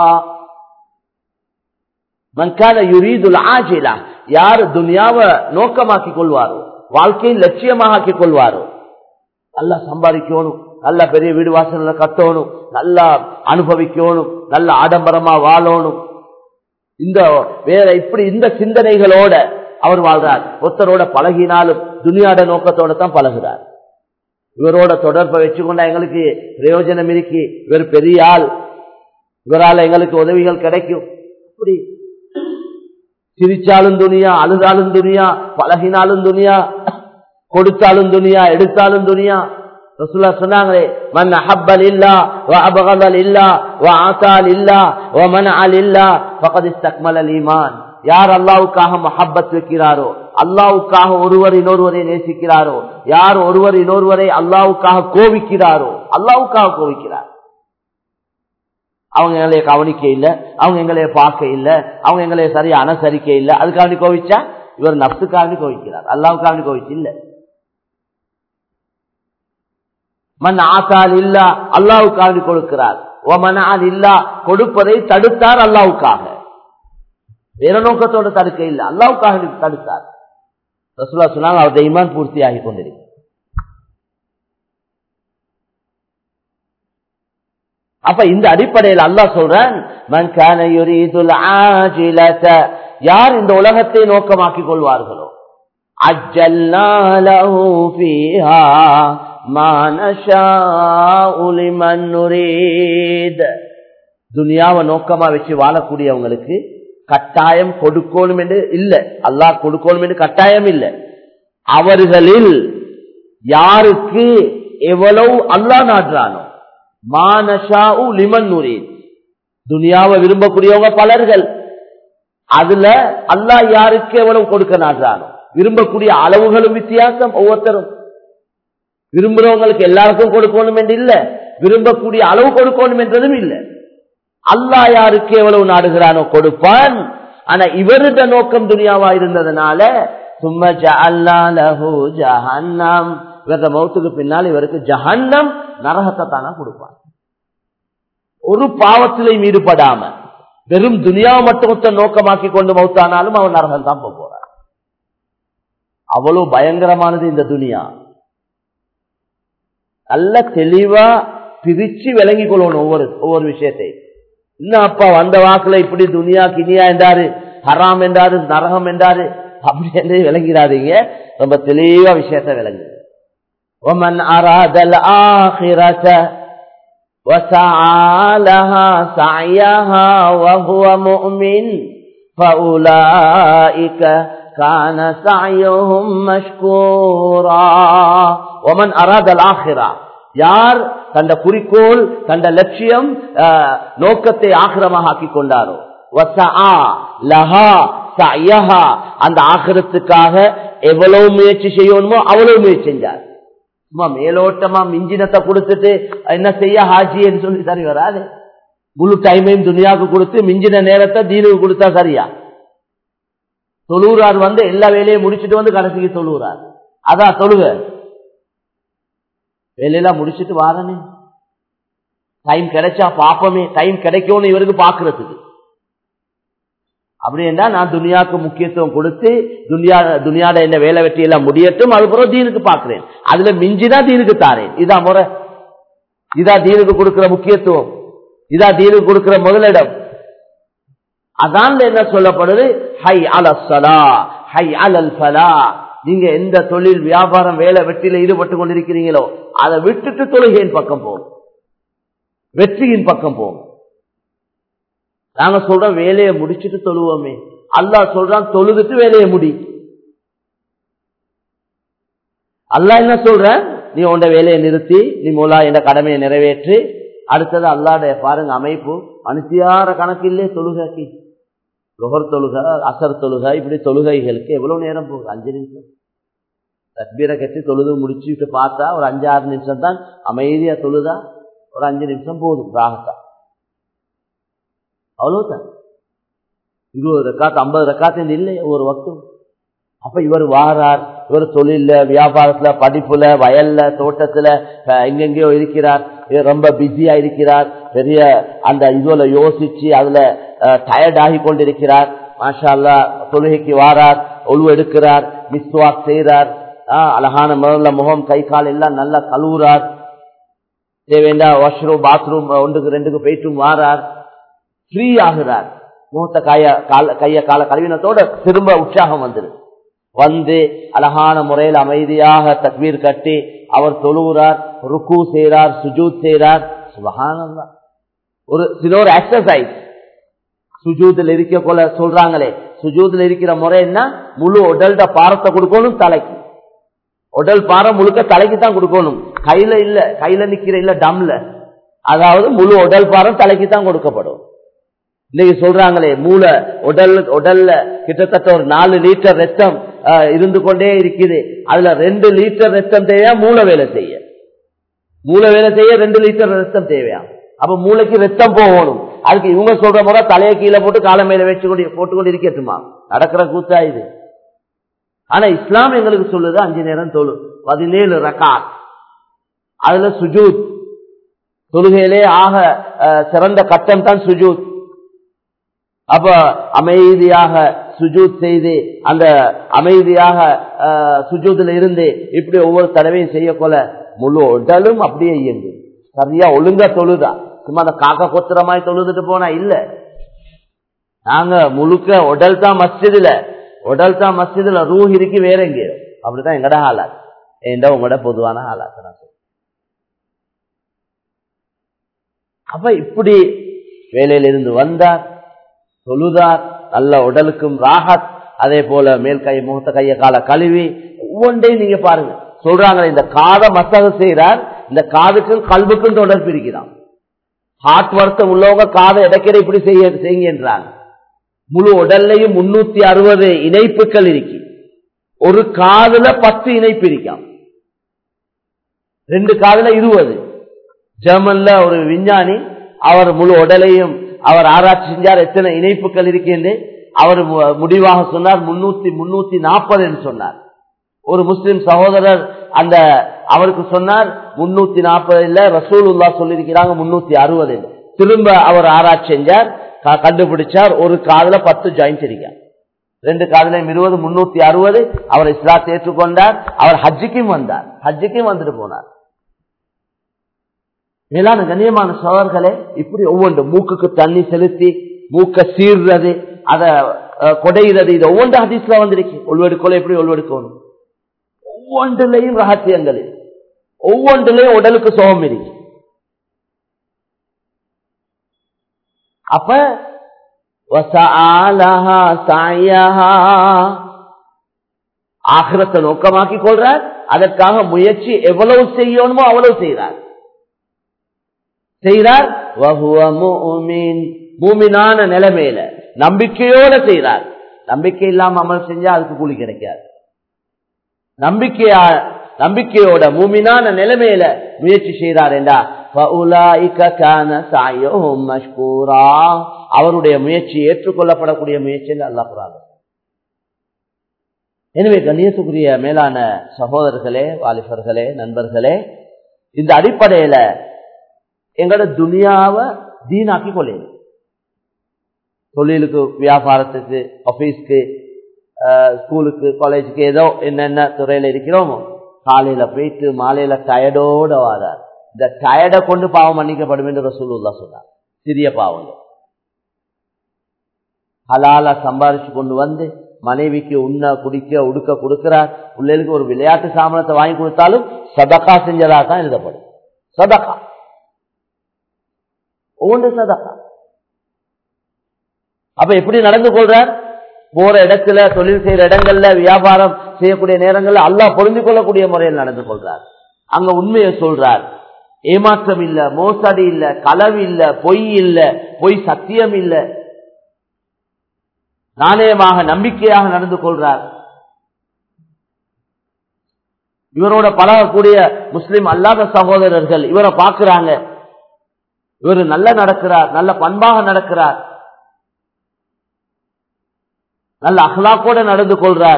من كان يريد العاجلة யார் துனியாவை நோக்கமாக்கிக் கொள்வாரோ வாழ்க்கையின் லட்சியமாக ஆக்கிக் கொள்வாரோ நல்லா சம்பாதிக்கணும் நல்ல பெரிய வீடு வாசல கட்டணும் நல்லா அனுபவிக்கணும் நல்ல ஆடம்பரமா வாழணும் இந்த வேற இப்படி இந்த சிந்தனைகளோட அவர் வாழ்றார் ஒருத்தரோட பழகினாலும் துனியாட நோக்கத்தோட தான் பழகுறார் இவரோட தொடர்பை வச்சுக்கொண்டா எங்களுக்கு பிரயோஜனம் இருக்கு இவர் பெரிய ஆள் இவரால் எங்களுக்கு உதவிகள் கிடைக்கும் அப்படி சிரிச்சாலும் துணியா அழுதாலும் துணியா பழகினாலும் துணியா கொடுத்தாலும் துணியா எடுத்தாலும் துணியா ரசூல்லா சொன்னாங்களே மன் அஹப்பல் இல்லா வ அபகதல் இல்லா வ ஆசால் இல்லா வ மனஅல் இல்லா ஃபகத் இஸ்தக்மல் ஈமான் யார் அல்லாவுக்காக மஹப்பத் வைக்கிறாரோ அல்லாவுக்காக ஒருவர் இன்னொருவரை நேசிக்கிறாரோ யார் ஒருவர் இன்னொருவரை அல்லாவுக்காக கோவிக்கிறாரோ அல்லாவுக்காக கோவிக்கிறார் அவங்க எங்களைய கவனிக்க இல்ல அவங்க எங்களைய பார்க்க இல்ல அவங்க எங்களைய சரியா அனுசரிக்க இல்ல அதுக்காண்டி கோவிச்சா இவர் நப்சுக்காண்டி கோவிக்கிறார் அல்லாவுக்காண்டி கோவிச்சு இல்ல மண் ஆசால் இல்லா அல்லாவுக்காண்டி கொடுக்கிறார் மனால் இல்லா கொடுப்பதை தடுத்தார் அல்லாவுக்காக வேற நோக்கத்தோட தடுக்க இல்ல அல்லாவுக்காக தடுத்தார் ரசுல்லா சொன்னாங்க அவருடைய இமான் பூர்த்தியாகி கொண்டிருக்கு அப்ப இந்த அடிப்படையில் அல்லாஹ் சொல்றான் யார் இந்த உலகத்தை நோக்கமாக்கி கொள்வார்களோ துனியாவை நோக்கமா வச்சு வாழக்கூடியவங்களுக்கு கட்டாயம் கொடுக்கணும் என்று இல்ல அல்லாஹ் கொடுக்கணும் என்று கட்டாயம் இல்லை அவர்களில் யாருக்கு எவ்வளவு அல்லாஹ் நாடுறானோ துனியாவை விரும்பக்கூடியவங்க பலர்கள் அதுல அல்லாஹ் யாருக்கு எவ்வளவு கொடுக்க நாடுறானோ விரும்பக்கூடிய அளவுகளும் வித்தியாசம் ஒவ்வொருத்தரும் விரும்புறவங்களுக்கு எல்லாருக்கும் கொடுக்கணும் என்று இல்ல விரும்பக்கூடிய அளவு கொடுக்கணும் என்றதும் இல்ல அல்லாஹ் யாருக்கு எவ்வளவு நாடுகிறானோ கொடுப்பான் ஆனா இவருட நோக்கம் துனியாவா இருந்ததுனால சும்மா ஜஹன்னம் இவரது மௌத்துக்கு பின்னால் இவருக்கு ஜஹன்னம் நரகத்தை தானா கொடுப்பான் ஒரு பாவத்திலையும் ஈடுபடாம வெறும் துனியாவை மட்டும் நோக்கமாக்கி கொண்டு மௌத்தானாலும் அவன் நரகம் தான் போறான் அவ்வளவு பயங்கரமானது இந்த துனியா நல்ல தெளிவா பிரிச்சு விளங்கி கொள்ளணும் ஒவ்வொரு ஒவ்வொரு விஷயத்தை இன்னும் அப்பா வந்த வாக்குல இப்படி துனியா கினியா என்றாரு ஹராம் என்றாரு நரகம் என்றாரு அப்படி என்று விளங்கிறாதீங்க ரொம்ப தெளிவா விஷயத்த விளங்கு ومن أراد الآخرة وسعى لها سعيها وهو مؤمن فأولئك كان سعيهم مشكورا ومن أراد الآخرة யார் தந்த குறிக்கோள் தந்த லட்சியம் நோக்கத்தை ஆக்கிரமாக ஆக்கி கொண்டாரோ அந்த ஆக்கிரத்துக்காக எவ்வளவு முயற்சி செய்யணுமோ அவ்வளவு முயற்சி செஞ்சார் சும்மா மேலோட்டமா மிஞ்சினத்தை கொடுத்துட்டு என்ன செய்ய ஹாஜின்னு சொல்லி சரி வராது முழு டைமையும் துணியாவுக்கு கொடுத்து மிஞ்சின நேரத்தை தீனுக்கு கொடுத்தா சரியா தொழுகிறார் வந்து எல்லா வேலையும் முடிச்சுட்டு வந்து கடைசிக்கு தொழுகிறார் அதான் தொழுக வேலையெல்லாம் முடிச்சுட்டு வாரனே டைம் கிடைச்சா பாப்பமே டைம் கிடைக்கும்னு இவருக்கு பாக்குறதுக்கு அப்படின்னா நான் துனியாவுக்கு முக்கியத்துவம் கொடுத்து துனியா துனியாட என்ன வேலை வெட்டி எல்லாம் முடியட்டும் அதுக்கப்புறம் தீனுக்கு பாக்குறேன் அதுல மிஞ்சினா தீனுக்கு தாரேன் இதான் முறை இதா தீனுக்கு கொடுக்கிற முக்கியத்துவம் இதா தீனுக்கு கொடுக்கிற முதலிடம் அதான் என்ன சொல்லப்படுது ஹை அலசலா ஹை அலல் ஃபலா நீங்க எந்த தொழில் வியாபாரம் வேலை வெற்றியில ஈடுபட்டு கொண்டிருக்கிறீங்களோ அதை விட்டுட்டு தொழுகையின் பக்கம் போகும் வெற்றியின் பக்கம் போகும் நாங்க சொல்றோம் வேலையை முடிச்சுட்டு தொழுவோமே அல்லா சொல்றான் தொழுதுட்டு வேலையை முடி அல்லா என்ன சொல்ற நீ உண்ட வேலையை நிறுத்தி நீ மூலா என்ற கடமையை நிறைவேற்றி அடுத்தது அல்லாடைய பாருங்க அமைப்பு அனுத்தியார கணக்கு இல்லே தொழுகைக்கு லுகர் தொழுகை அசர் தொழுகை இப்படி தொழுகைகளுக்கு எவ்வளவு நேரம் போகுது அஞ்சு நிமிஷம் தத்பீரை கட்டி தொழுது முடிச்சுட்டு பார்த்தா ஒரு அஞ்சு ஆறு நிமிஷம் தான் அமைதியா தொழுதா ஒரு அஞ்சு நிமிஷம் போதும் ராகத்தா அவ்வளவுதான் இருபது ரெக்காத்து ஐம்பது ரெக்காத்து இல்லை ஒரு வக்தும் அப்ப இவர் வாரார் இவர் தொழில வியாபாரத்துல படிப்புல வயல்ல தோட்டத்துல எங்கெங்கயோ இருக்கிறார் ரொம்ப பிஸியா இருக்கிறார் பெரிய அந்த இதுல யோசிச்சு அதுல டயர்ட் ஆகி கொண்டிருக்கிறார் மாஷா அல்லா தொழுகைக்கு வாரார் ஒழு எடுக்கிறார் மிஸ்வாக் செய்கிறார் அழகான முறையில முகம் கை கால் எல்லாம் நல்லா கழுவுறார் தேவைண்டா வாஷ்ரூம் பாத்ரூம் ஒன்றுக்கு ரெண்டுக்கு போயிட்டும் வாரார் ஃப்ரீ ஆகிறார் முகத்தை கைய கால கைய கால கழுவினத்தோட திரும்ப உற்சாகம் வந்துரு வந்து அழகான முறையில் அமைதியாக தக்வீர் கட்டி அவர் தொழுகிறார் ருக்கு செய்கிறார் சுஜூத் செய்கிறார் சுபகானந்தா ஒரு சில ஒரு எக்ஸசைஸ் சுஜூத்தில் இருக்க போல சொல்றாங்களே சுஜூத்தில் இருக்கிற முறை என்ன முழு உடல்ட பாரத்தை கொடுக்கணும் தலைக்கு உடல் பாரம் முழுக்க தலைக்கு தான் கொடுக்கணும் கையில இல்ல கையில நிக்கிற இல்ல டம்ல அதாவது முழு உடல் பாரம் தலைக்கு தான் கொடுக்கப்படும் இன்னைக்கு சொல்றாங்களே மூளை உடல் உடல்ல கிட்டத்தட்ட ஒரு நாலு லிட்டர் ரத்தம் இருந்து கொண்டே இருக்குது அதுல ரெண்டு லிட்டர் ரத்தம் தேவையா மூளை வேலை செய்ய மூளை வேலை செய்ய ரெண்டு லிட்டர் ரத்தம் தேவையா அப்ப மூளைக்கு ரத்தம் போகணும் அதுக்கு இவங்க சொல்ற முறை தலையை கீழே போட்டு காலை மேல வச்சு கொண்டு போட்டுக்கொண்டு இருக்கட்டுமா நடக்கிற கூத்தா இது ஆனா இஸ்லாம் எங்களுக்கு சொல்லுது அஞ்சு நேரம் தொழு பதினேழு ரகாத் அதுல சுஜூத் தொழுகையிலே ஆக சிறந்த கட்டம் தான் சுஜூத் அப்ப அமைதியாக சுஜூத் செய்து அந்த அமைதியாக சுஜூத்துல இருந்து இப்படி ஒவ்வொரு தடவையும் செய்ய கொல முழு உடலும் அப்படியே இயங்கு சரியா ஒழுங்கா தொழுதா சும்மா அந்த காக்கா கொத்துற மாதிரி தொழுதுட்டு போனா இல்ல நாங்க முழுக்க உடல் தான் மஸ்ஜிதுல உடல் தான் மஸ்ஜிதுல ரூஹ் இருக்கு வேற எங்க அப்படிதான் எங்கட ஆளாத் ஏண்டா உங்களோட பொதுவான ஆளாத் நான் அப்ப இப்படி வேலையிலிருந்து வந்தார் தொழுதார் நல்ல உடலுக்கும் ராகத் அதே போல மேல் கை முகத்த கைய கால கழுவி ஒவ்வொன்றையும் நீங்க பாருங்க சொல்றாங்க இந்த காதை மசாக செய்யறார் இந்த காதுக்கும் கல்வுக்கும் தொடர்பு இருக்கிறான் ஹார்ட் வருத்தம் உள்ளவங்க காதை இடைக்கிற இப்படி செய்ய செய்யுங்கன்றாங்க முழு உடல்லையும் முன்னூத்தி அறுபது இணைப்புகள் இருக்கு ஒரு காதுல பத்து இணைப்பு இருக்காம் ரெண்டு காதுல இருபது ஜெர்மன்ல ஒரு விஞ்ஞானி அவர் முழு உடலையும் அவர் ஆராய்ச்சி செஞ்சார் எத்தனை இணைப்புகள் இருக்கின்ற அவர் முடிவாக சொன்னார் முன்னூத்தி முன்னூத்தி நாற்பது என்று சொன்னார் ஒரு முஸ்லிம் சகோதரர் அந்த அவருக்கு சொன்னார் முன்னூத்தி நாற்பது இல்ல ரசூல் உல்லா சொல்லியிருக்கிறாங்க முன்னூத்தி அறுபது திரும்ப அவர் ஆராய்ச்சி செஞ்சார் கண்டுபிடிச்சார் ஒரு காதுல பத்து ஜாயிண்ட் இருக்கார் ரெண்டு காதலையும் இருபது முன்னூத்தி அறுபது அவர் இஸ்லாத்தை ஏற்றுக்கொண்டார் அவர் ஹஜ்ஜுக்கும் வந்தார் ஹஜ்ஜுக்கும் வந்துட்டு போனார் மேலான கண்ணியமான சோழர்களே இப்படி ஒவ்வொன்று மூக்குக்கு தண்ணி செலுத்தி மூக்க சீர்றது அத அஹ், கொடையிறது இது ஒவ்வொன்று ஹதீஸ்ல வந்திருக்கு உள்வெடுக்கோல எப்படி உள்வெடுக்கணும் ஒவ்வொன்றிலையும் ரகசியங்கள் இருக்கு. ஒவ்வொன்றிலையும் உடலுக்கு சோகம் இருக்கு அப்ப وَسَعَالَهَا سَعْيَهَا ஆகிரத்தை நோக்கமாக்கி கொள்றார் அதற்காக முயற்சி எவ்வளவு செய்யணுமோ அவ்வளவு செய்கிறார் செய்கிறார் وَهُوَ مُؤْمِنٌ மூமினான நிலைமையில நம்பிக்கையோட செய்கிறார் நம்பிக்கை இல்லாம அமல் செஞ்சா அதுக்கு கூலி கிடைக்காது நம்பிக்கையா நம்பிக்கையோட மூமினான நிலைமையில முயற்சி செய்கிறார் என்றா فَأُولَئِكَ كَانَ سَعْيُهُمْ مَشْكُورًا அவருடைய முயற்சி ஏற்றுக்கொள்ளப்படக்கூடிய முயற்சி என்று அல்லாஹ் குரான் எனவே கண்ணியத்துக்குரிய மேலான சகோதரர்களே வாலிபர்களே நண்பர்களே இந்த அடிப்படையில எங்களோட துனியாவை தீனாக்கி கொள்ளையும் தொழிலுக்கு வியாபாரத்துக்கு ஆபீஸ்க்கு ஸ்கூலுக்கு காலேஜுக்கு ஏதோ என்னென்ன துறையில இருக்கிறோமோ காலையில போயிட்டு மாலையில டயர்டோட வாரார் இந்த டயர்டை கொண்டு பாவம் மன்னிக்கப்படும் என்று ரசூலுல்லா சொன்னார் சிறிய பாவங்கள் ஹலாலா சம்பாரிச்சு கொண்டு வந்து மனைவிக்கு உண்ண குடிக்க உடுக்க கொடுக்கிறார் பிள்ளைகளுக்கு ஒரு விளையாட்டு சாமானத்தை வாங்கி கொடுத்தாலும் சதக்கா செஞ்சதா தான் எழுதப்படும் சதக்கா ஒவ்வொன்று சதக்கா அப்ப எப்படி நடந்து கொள்றார் போற இடத்துல தொழில் செய்யற இடங்கள்ல வியாபாரம் செய்யக்கூடிய நேரங்கள்ல அல்லாஹ் பொருந்தி கொள்ளக்கூடிய முறையில் நடந்து கொள்றார் அங்க உண்மையை சொல்றார் ஏமாற்றம் இல்ல மோசடி இல்ல களவு இல்ல பொய் இல்ல பொய் சத்தியம் இல்ல நாணயமாக நம்பிக்கையாக நடந்து கொள்றார் இவரோட பழகக்கூடிய முஸ்லிம் அல்லாத சகோதரர்கள் இவரை பார்க்கிறாங்க இவர் நல்ல நடக்கிறார் நல்ல பண்பாக நடக்கிறார் நல்ல அஹ்லாக்கோட நடந்து கொள்றார்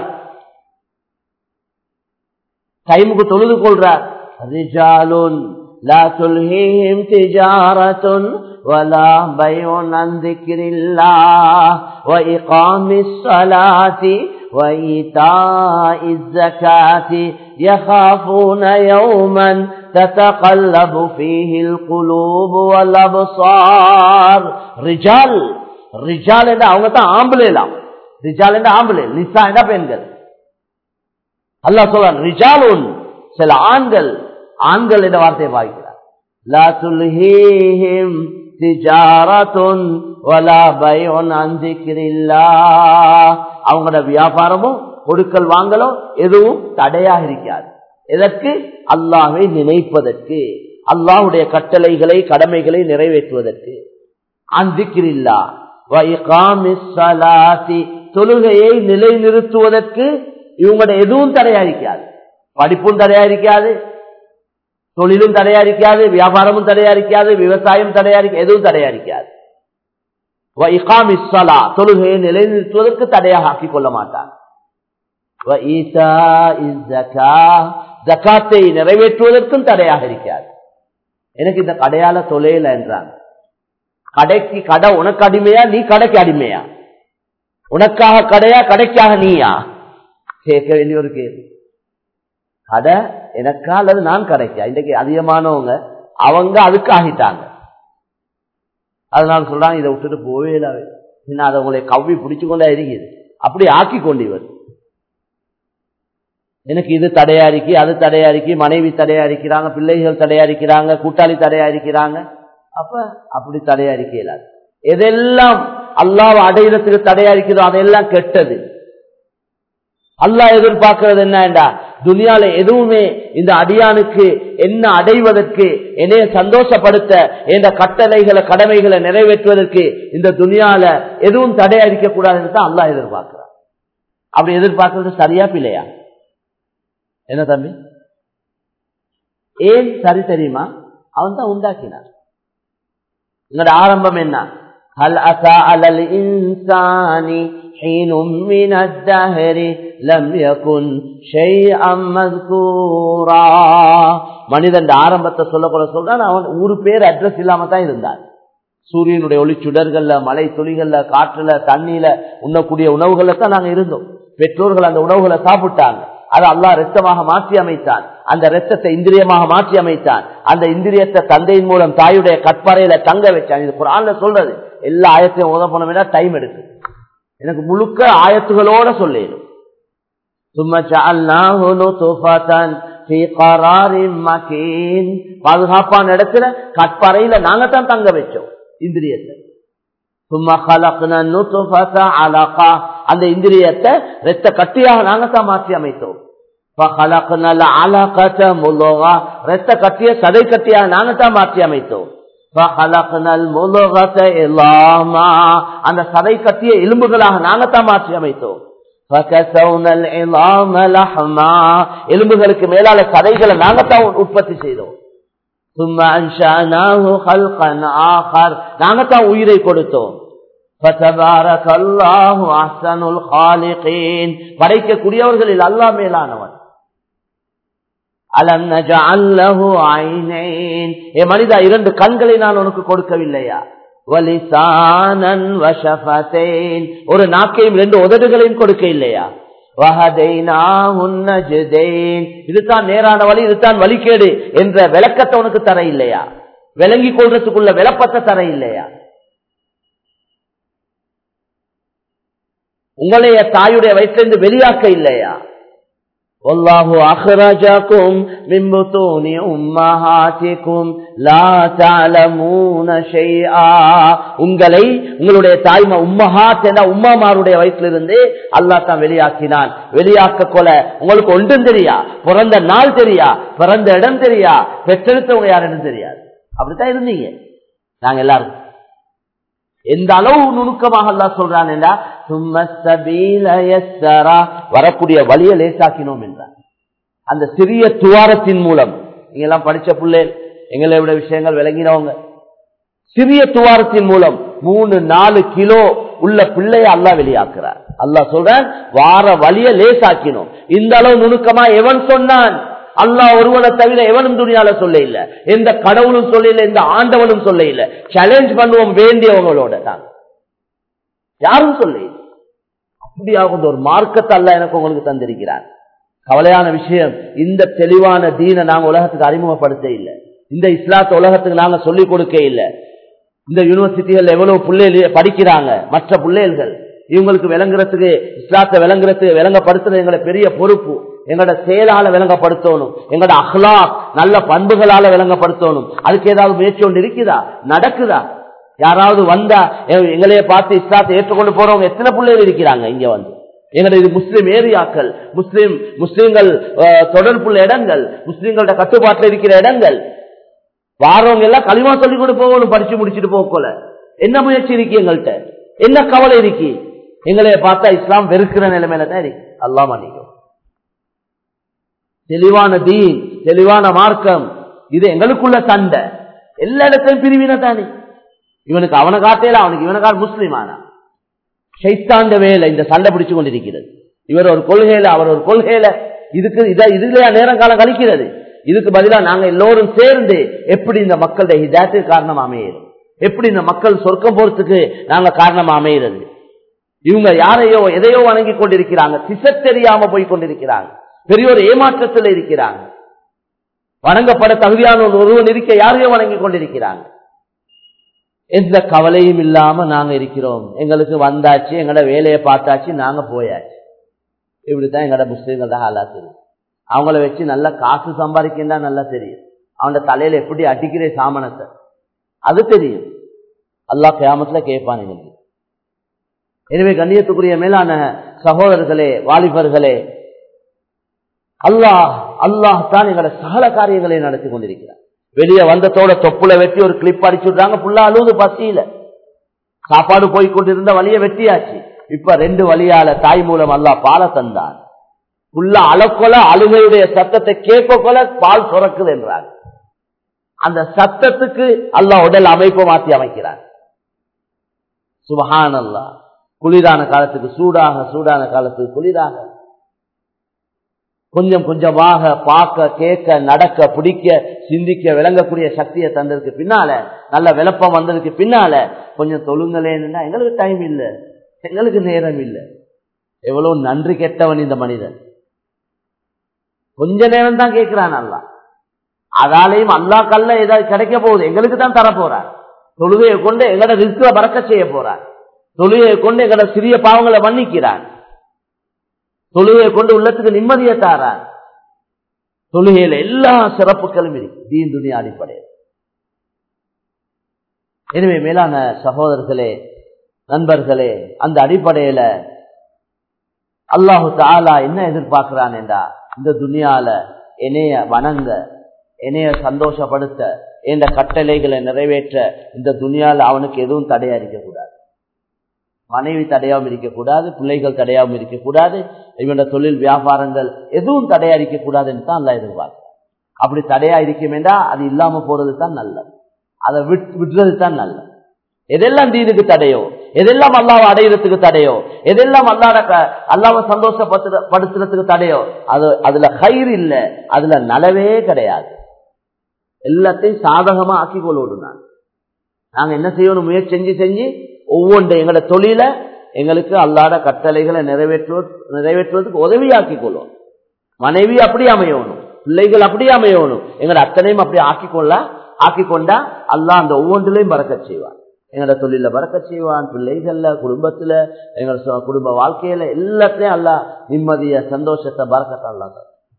டைமுக்கு தொழுது கொள்றார் ரிஜாலுன் لا تلهيهم تجارة ولا بيع عن ذكر الله وإقام الصلاة وإيتاء الزكاة يخافون يوما تتقلب فيه القلوب والأبصار رجال رجال என்ன அவங்க தான் ஆம்பளைலாம் ரிஜால் என்ற ஆம்பளை நிசா என்ற பெண்கள் அல்லாஹ் சொல்றான் ரிஜாலுன் சில ஆண்கள் ஆண்கள் என்ற வார்த்தையை பாய்க்கிறார் லா துல்ஹீஹிம் திஜாரத்துன் வலா பையுன் அன் திக்ரில்லாஹ் அவங்களோட வியாபாரமும் கொடுக்கல் வாங்கலோ எதுவும் தடையாக இருக்காது எதற்கு அல்லாஹை நினைப்பதற்கு அல்லாஹுடைய கட்டளைகளை கடமைகளை நிறைவேற்றுவதற்கு அந்திக்கிரில்லா தொழுகையை நிலைநிறுத்துவதற்கு இவங்களோட எதுவும் தடையாரிக்காது படிப்பும் தடையாரிக்காது தொழிலும் தடையாரிக்காது வியாபாரமும் தடையாரிக்காது விவசாயம் தடையாரிக்க எதுவும் தடையாரிக்காது தொழுகையை நிலைநிறுத்துவதற்கு தடையாக ஆக்கிக் கொள்ள மாட்டார் ஜக்காத்தை நிறைவேற்றுவதற்கும் தடையாக இருக்காது எனக்கு இந்த கடையால தொலைல என்றாங்க கடைக்கு கடை உனக்கு அடிமையா நீ கடைக்கு அடிமையா உனக்காக கடையா கடைக்காக நீயா கேட்க வேண்டிய ஒரு கேள்வி கடை எனக்கா அல்லது நான் கடைக்கா இன்றைக்கு அதிகமானவங்க அவங்க அதுக்கு ஆகிட்டாங்க அதனால சொல்றாங்க இதை விட்டுட்டு போவே இல்லாவே இன்னும் அதை உங்களை கவ்வி பிடிச்சு கொண்டா இருக்குது அப்படி ஆக்கி கொண்டு இவர் எனக்கு இது தடையாரிக்கி அது தடையாரிக்கி மனைவி தடையாரிக்கிறாங்க பிள்ளைகள் தடையாரிக்கிறாங்க கூட்டாளி தடையாரிக்கிறாங்க அப்ப அப்படி தடையாரிக்க இயலாது எதெல்லாம் அல்லாவை அடையிறதுக்கு தடையாரிக்கிறதோ அதெல்லாம் கெட்டது அல்லாஹ் எதிர்பார்க்கிறது என்னண்டா துனியால எதுவுமே இந்த அடியானுக்கு என்ன அடைவதற்கு என்னைய சந்தோஷப்படுத்த என்ற கட்டளைகளை கடமைகளை நிறைவேற்றுவதற்கு இந்த துனியால எதுவும் தடையடிக்க கூடாதுன்னு தான் அல்லாஹ் எதிர்பார்க்கிறார் அப்படி எதிர்பார்க்கறது சரியா பிள்ளையா என்ன தம்பி ஏன் சரி தெரியுமா அவன் தான் உண்டாக்கினான் உங்களோட ஆரம்பம் என்ன ஹல் அசா அலல் இன்சானி حين من الدهر لم يكن شيئا مذكورا மனிதன் ஆரம்பத்தை சொல்ல போல சொல்றான் அவன் ஒரு பேர் அட்ரஸ் இல்லாம தான் இருந்தான் சூரியனுடைய ஒளி சுடர்கள்ல மலை துளிகள்ல காற்றுல தண்ணியில உண்ணக்கூடிய உணவுகள்ல தான் நாங்க இருந்தோம் பெற்றோர்கள் அந்த உணவுகளை சாப்பிட்டாங்க அதை அல்லா ரத்தமாக மாற்றி அமைத்தான் அந்த ரத்தத்தை இந்திரியமாக மாற்றி அமைத்தான் அந்த இந்திரியத்தை தந்தையின் மூலம் தாயுடைய கட்பறையில தங்க வச்சான் இது குரான்ல சொல்றது எல்லா ஆயத்தையும் உதவ போனோம்னா டைம் எடுக்கு எனக்கு முழுக்க ஆயத்துகளோட சொல்லிடும் பாதுகாப்பான இடத்துல கட்பறையில நாங்க தான் தங்க வச்சோம் இந்திரியத்தை சும்மா அலகா அந்த இந்திரியத்தை ரத்த கட்டியாக நாங்க தான் மாற்றி அமைத்தோம் ரத்த கட்டிய சதை கட்டியாக நாங்க தான் மாற்றி அமைத்தோம் அந்த சதை கட்டிய எலும்புகளாக நாங்க தான் மாற்றி அமைத்தோம் எலும்புகளுக்கு மேலால சதைகளை நாங்க தான் உற்பத்தி செய்தோம் நாங்க தான் உயிரை கொடுத்தோம் படைக்கக்கூடியவர்களில் அல்லா மேலானவன் அலம் நஜஅல்லஹு ஐனைன் ஏ மனிதா இரண்டு கண்களை நான் உனக்கு கொடுக்கவில்லையா வலிசானன் வஷஃபதைன் ஒரு நாக்கையும் ரெண்டு உதடுகளையும் கொடுக்க இல்லையா இதுதான் நேரான வழி இதுதான் வழிகேடு என்ற விளக்கத்தை உனக்கு தர இல்லையா விளங்கி கொள்றதுக்குள்ள விளப்பத்தை தர இல்லையா உங்களைய தாயுடைய வயிற்றிலிருந்து வெளியாக்க இல்லையா والله أخرجكم من بطون أمهاتكم لا تعلمون شيئا உங்களை உங்களுடைய தாய்மா உம்மஹாத் என்ற உம்மாமாருடைய வயிற்றிலிருந்து அல்லாஹ் தான் வெளியாக்கினான் வெளியாக்க கொல உங்களுக்கு ஒன்றும் தெரியா பிறந்த நாள் தெரியா பிறந்த இடம் தெரியா பெற்றெடுத்தவங்க யாருன்னு தெரியாது அப்படித்தான் இருந்தீங்க நாங்க எல்லாரும் எந்த அளவு நுணுக்கமாக அல்லா சொல்றான் என்றா வரக்கூடிய வழியை லேசாக்கினோம் என்றார் அந்த சிறிய துவாரத்தின் மூலம் நீங்க எல்லாம் படிச்ச பிள்ளை எங்களை விட விஷயங்கள் விளங்கினவங்க சிறிய துவாரத்தின் மூலம் மூணு நாலு கிலோ உள்ள பிள்ளைய அல்லா வெளியாக்குறார் அல்லா சொல்ற வார வழிய லேசாக்கினோம் இந்த அளவு நுணுக்கமா எவன் சொன்னான் அல்லாஹ் ஒருவனை தவிர எவனும் துணியால சொல்ல இல்ல எந்த கடவுளும் சொல்ல இல்ல எந்த ஆண்டவனும் சொல்ல இல்ல சேலஞ்ச் பண்ணுவோம் வேண்டியவங்களோட தான் யாரும் சொல்ல அப்படியாக ஒரு மார்க்கத்தை அல்ல எனக்கு உங்களுக்கு தந்திருக்கிறார் கவலையான விஷயம் இந்த தெளிவான தீனை நாங்க உலகத்துக்கு அறிமுகப்படுத்த இல்லை இந்த இஸ்லாத்த உலகத்துக்கு நாங்க சொல்லிக் கொடுக்க இல்லை இந்த யூனிவர்சிட்டிகள் எவ்வளவு பிள்ளைகள் படிக்கிறாங்க மற்ற பிள்ளைகள் இவங்களுக்கு விளங்குறதுக்கு இஸ்லாத்தை விளங்குறதுக்கு விளங்கப்படுத்துறது எங்களை பெரிய பொறுப்பு எங்களோட செயலால விளங்கப்படுத்தணும் எங்களோட அஹ்லா நல்ல பண்புகளால விளங்கப்படுத்தணும் அதுக்கு ஏதாவது முயற்சி ஒன்று இருக்குதா நடக்குதா யாராவது வந்தா எங்களைய பார்த்து இஸ்லாத்தை ஏற்றுக்கொண்டு போறவங்க எத்தனை பிள்ளைகள் இருக்கிறாங்க இங்க வந்து எங்களுடைய இது முஸ்லிம் ஏரியாக்கள் முஸ்லிம் முஸ்லிம்கள் தொடர்புள்ள இடங்கள் முஸ்லிம்களோட கட்டுப்பாட்டில் இருக்கிற இடங்கள் வாரவங்க எல்லாம் களிமா சொல்லி கொண்டு போகணும் படிச்சு முடிச்சுட்டு போகல என்ன முயற்சி இருக்கு எங்கள்கிட்ட என்ன கவலை இருக்கு எங்களைய பார்த்தா இஸ்லாம் வெறுக்கிற நிலைமையில தான் இருக்கு அல்லா மன்னிக்கும் தெளிவான தீன் தெளிவான மார்க்கம் இது எங்களுக்குள்ள சண்டை எல்லா இடத்தையும் பிரிவின தானே இவனுக்கு அவனை காட்டையில அவனுக்கு இவனை காட்டு முஸ்லிமானா சைத்தாண்ட வேலை இந்த சண்டை பிடிச்சு கொண்டிருக்கிறது இவர் ஒரு கொள்கையில அவர் ஒரு கொள்கையில இதுக்கு இத இதுலயா நேரம் காலம் கழிக்கிறது இதுக்கு பதிலா நாங்க எல்லோரும் சேர்ந்து எப்படி இந்த மக்களுடைய ஹிதாயத்துக்கு காரணம் அமையிறது எப்படி இந்த மக்கள் சொர்க்கம் போறதுக்கு நாங்க காரணம் அமைகிறது இவங்க யாரையோ எதையோ வணங்கி கொண்டிருக்கிறாங்க திசை தெரியாம போய் கொண்டிருக்கிறாங்க பெரிய ஒரு ஏமாற்றத்தில் இருக்கிறாங்க வணங்கப்பட தகுதியான ஒருவன் இருக்க யாரையோ வணங்கி கொண்டிருக்கிறாங்க எந்த கவலையும் இல்லாம நாங்க இருக்கிறோம் எங்களுக்கு வந்தாச்சு எங்களோட வேலையை பார்த்தாச்சு நாங்க போயாச்சு இப்படித்தான் எங்களோட முஸ்லீம்கள் ஹாலாத்து அவங்கள வச்சு நல்லா காசு சம்பாதிக்கா நல்லா தெரியும் அவனோட தலையில எப்படி அடிக்கிற சாமனத்தை அது தெரியும் அல்லா கேமத்துல கேட்பான் எங்களுக்கு எனவே கண்ணியத்துக்குரிய மேலான சகோதரர்களே வாலிபர்களே அல்லாஹ் அல்லாஹ் தான் எங்களோட சகல காரியங்களை நடத்தி கொண்டிருக்கிறார் வெளியே வந்ததோட தொப்புல வெட்டி ஒரு கிளிப் அடிச்சு விடுறாங்க புல்லா அழுது பசியில சாப்பாடு போய் கொண்டிருந்த வழிய வெட்டியாச்சு இப்ப ரெண்டு வழியால தாய் மூலம் அல்லா பால தந்தான் புல்ல அழக்கொல அழுகையுடைய சத்தத்தை கேட்க கொல பால் சுரக்குது என்றார் அந்த சத்தத்துக்கு அல்லாஹ் உடல் அமைப்பு மாற்றி அமைக்கிறார் சுபஹான் அல்லா குளிரான காலத்துக்கு சூடாக சூடான காலத்துக்கு குளிராக கொஞ்சம் கொஞ்சமாக பார்க்க கேட்க நடக்க பிடிக்க சிந்திக்க விளங்கக்கூடிய சக்தியை தந்ததுக்கு பின்னால நல்ல விளப்பம் வந்ததுக்கு பின்னால கொஞ்சம் தொழுங்களேன்னா எங்களுக்கு டைம் இல்லை எங்களுக்கு நேரம் இல்லை எவ்வளவு நன்றி கெட்டவன் இந்த மனிதன் கொஞ்ச நேரம் தான் கேட்கிறான் அல்லா அதாலையும் அல்லா கல்ல ஏதாவது கிடைக்க போகுது எங்களுக்கு தான் தர போறார் தொழுகையை கொண்டு எங்கட ரிஸ்க பறக்க செய்ய போறார் தொழுகையை கொண்டு எங்கட சிறிய பாவங்களை மன்னிக்கிறான் தொழுகையை கொண்டு உள்ளத்துக்கு நிம்மதியை தாரான் தொழுகையில எல்லா சிறப்புகளும் இருக்கு தீன் துணியா அடிப்படையில் எனவே மேலான சகோதரர்களே நண்பர்களே அந்த அடிப்படையில அல்லாஹு தாலா என்ன எதிர்பார்க்கிறான் என்றா இந்த துனியால என்னைய வணங்க என்னைய சந்தோஷப்படுத்த என்ற கட்டளைகளை நிறைவேற்ற இந்த துனியால அவனுக்கு எதுவும் தடையா இருக்கக்கூடாது மனைவி தடையாவும் இருக்கக்கூடாது பிள்ளைகள் தடையாவும் இருக்கக்கூடாது இவனோட தொழில் வியாபாரங்கள் எதுவும் தடையா இருக்கக்கூடாது என்று தான் அல்ல எதிர்பார்க்கிறான் அப்படி தடையா இருக்குமேண்டா அது இல்லாம போறது தான் நல்லது அதை விடுறது தான் நல்லது எதெல்லாம் தீனுக்கு தடையோ எதெல்லாம் அல்லாவை அடையிறதுக்கு தடையோ எதெல்லாம் அல்லாட அல்லாவை சந்தோஷப்படுத்துறதுக்கு தடையோ அது அதுல கயிறு இல்ல அதுல நலவே கிடையாது எல்லாத்தையும் சாதகமா ஆக்கி கொள்வோம் நான் நாங்க என்ன செய்யணும் முயற்சி செஞ்சு செஞ்சு ஒவ்வொன்றை எங்களோட தொழில எங்களுக்கு அல்லாட கட்டளைகளை நிறைவேற்றுவது நிறைவேற்றுவதற்கு உதவியாக்கி கொள்வோம் மனைவி அப்படி அமையணும் பிள்ளைகள் அப்படி அமையணும் எங்களோட அத்தனையும் அப்படி ஆக்கி கொள்ள ஆக்கி கொண்டா அல்லா அந்த ஒவ்வொன்றிலையும் பறக்க செய்வான் எங்களோட தொழில பறக்க செய்வான் பிள்ளைகள்ல குடும்பத்துல எங்களோட குடும்ப வாழ்க்கையில எல்லாத்திலையும் அல்ல நிம்மதிய சந்தோஷத்தை பறக்கத்தை அல்லா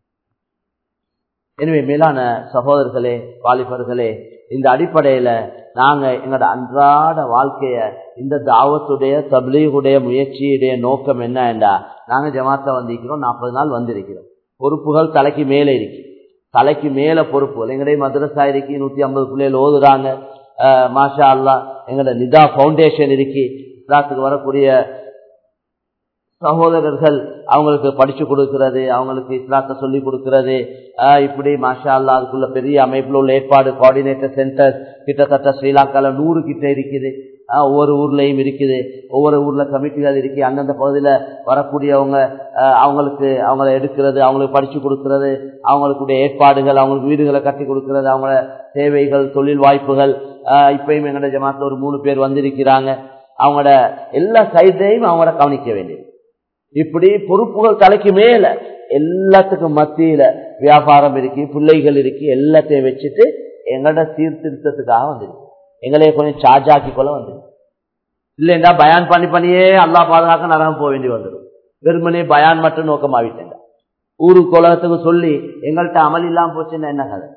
எனவே மேலான சகோதரர்களே வாலிபர்களே இந்த அடிப்படையில நாங்க எங்களோட அன்றாட வாழ்க்கைய இந்த தாவத்துடைய தப்லீகுடைய முயற்சியுடைய நோக்கம் என்ன என்றா நாங்க ஜமாத்த வந்திருக்கிறோம் நாற்பது நாள் வந்திருக்கிறோம் பொறுப்புகள் தலைக்கு மேலே இருக்கு தலைக்கு மேல பொறுப்புகள் எங்களுடைய மதரசா இருக்கு நூத்தி ஐம்பது பிள்ளைகள் ஓதுறாங்க மாஷா அல்லா எங்களோட நிதா பவுண்டேஷன் இருக்கு இஸ்லாத்துக்கு வரக்கூடிய சகோதரர்கள் அவங்களுக்கு படிச்சு கொடுக்கறது அவங்களுக்கு இஸ்லாத்தை சொல்லி கொடுக்கறது இப்படி மாஷா அல்லா அதுக்குள்ள பெரிய அமைப்புல உள்ள ஏற்பாடு கோஆர்டினேட்டர் சென்டர் கிட்டத்தட்ட ஸ்ரீலங்கால நூறு கிட்ட இருக்குது ஒவ்வொரு ஊர்லயும் இருக்குது ஒவ்வொரு ஊர்ல கமிட்டிகள் இருக்கு அந்தந்த பகுதியில வரக்கூடியவங்க அவங்களுக்கு அவங்கள எடுக்கிறது அவங்களுக்கு படிச்சு கொடுக்கறது அவங்களுக்குடைய ஏற்பாடுகள் அவங்களுக்கு வீடுகளை கட்டி கொடுக்கறது அவங்கள தேவைகள் தொழில் வாய்ப்புகள் இப்பயும் எங்களோட ஜமாத்துல ஒரு மூணு பேர் வந்திருக்கிறாங்க அவங்களோட எல்லா சைடையும் அவங்கள கவனிக்க வேண்டியது இப்படி பொறுப்புகள் தலைக்கு மேல எல்லாத்துக்கும் மத்தியில வியாபாரம் இருக்கு பிள்ளைகள் இருக்கு எல்லாத்தையும் வச்சுட்டு எங்களோட சீர்திருத்தத்துக்காக வந்துருக்கு எங்களையே கொஞ்சம் சார்ஜ் ஆக்கி கொள்ள வந்துருக்கு இல்லைண்டா பயான் பண்ணி பண்ணியே அல்லா பாதுகாக்க நரகம் போக வேண்டி வந்துடும் வெறுமனே பயான் மட்டும் நோக்கமாவிட்டேன் ஊருக்கு உலகத்துக்கு சொல்லி எங்கள்கிட்ட அமல் இல்லாம போச்சுன்னா என்ன கதை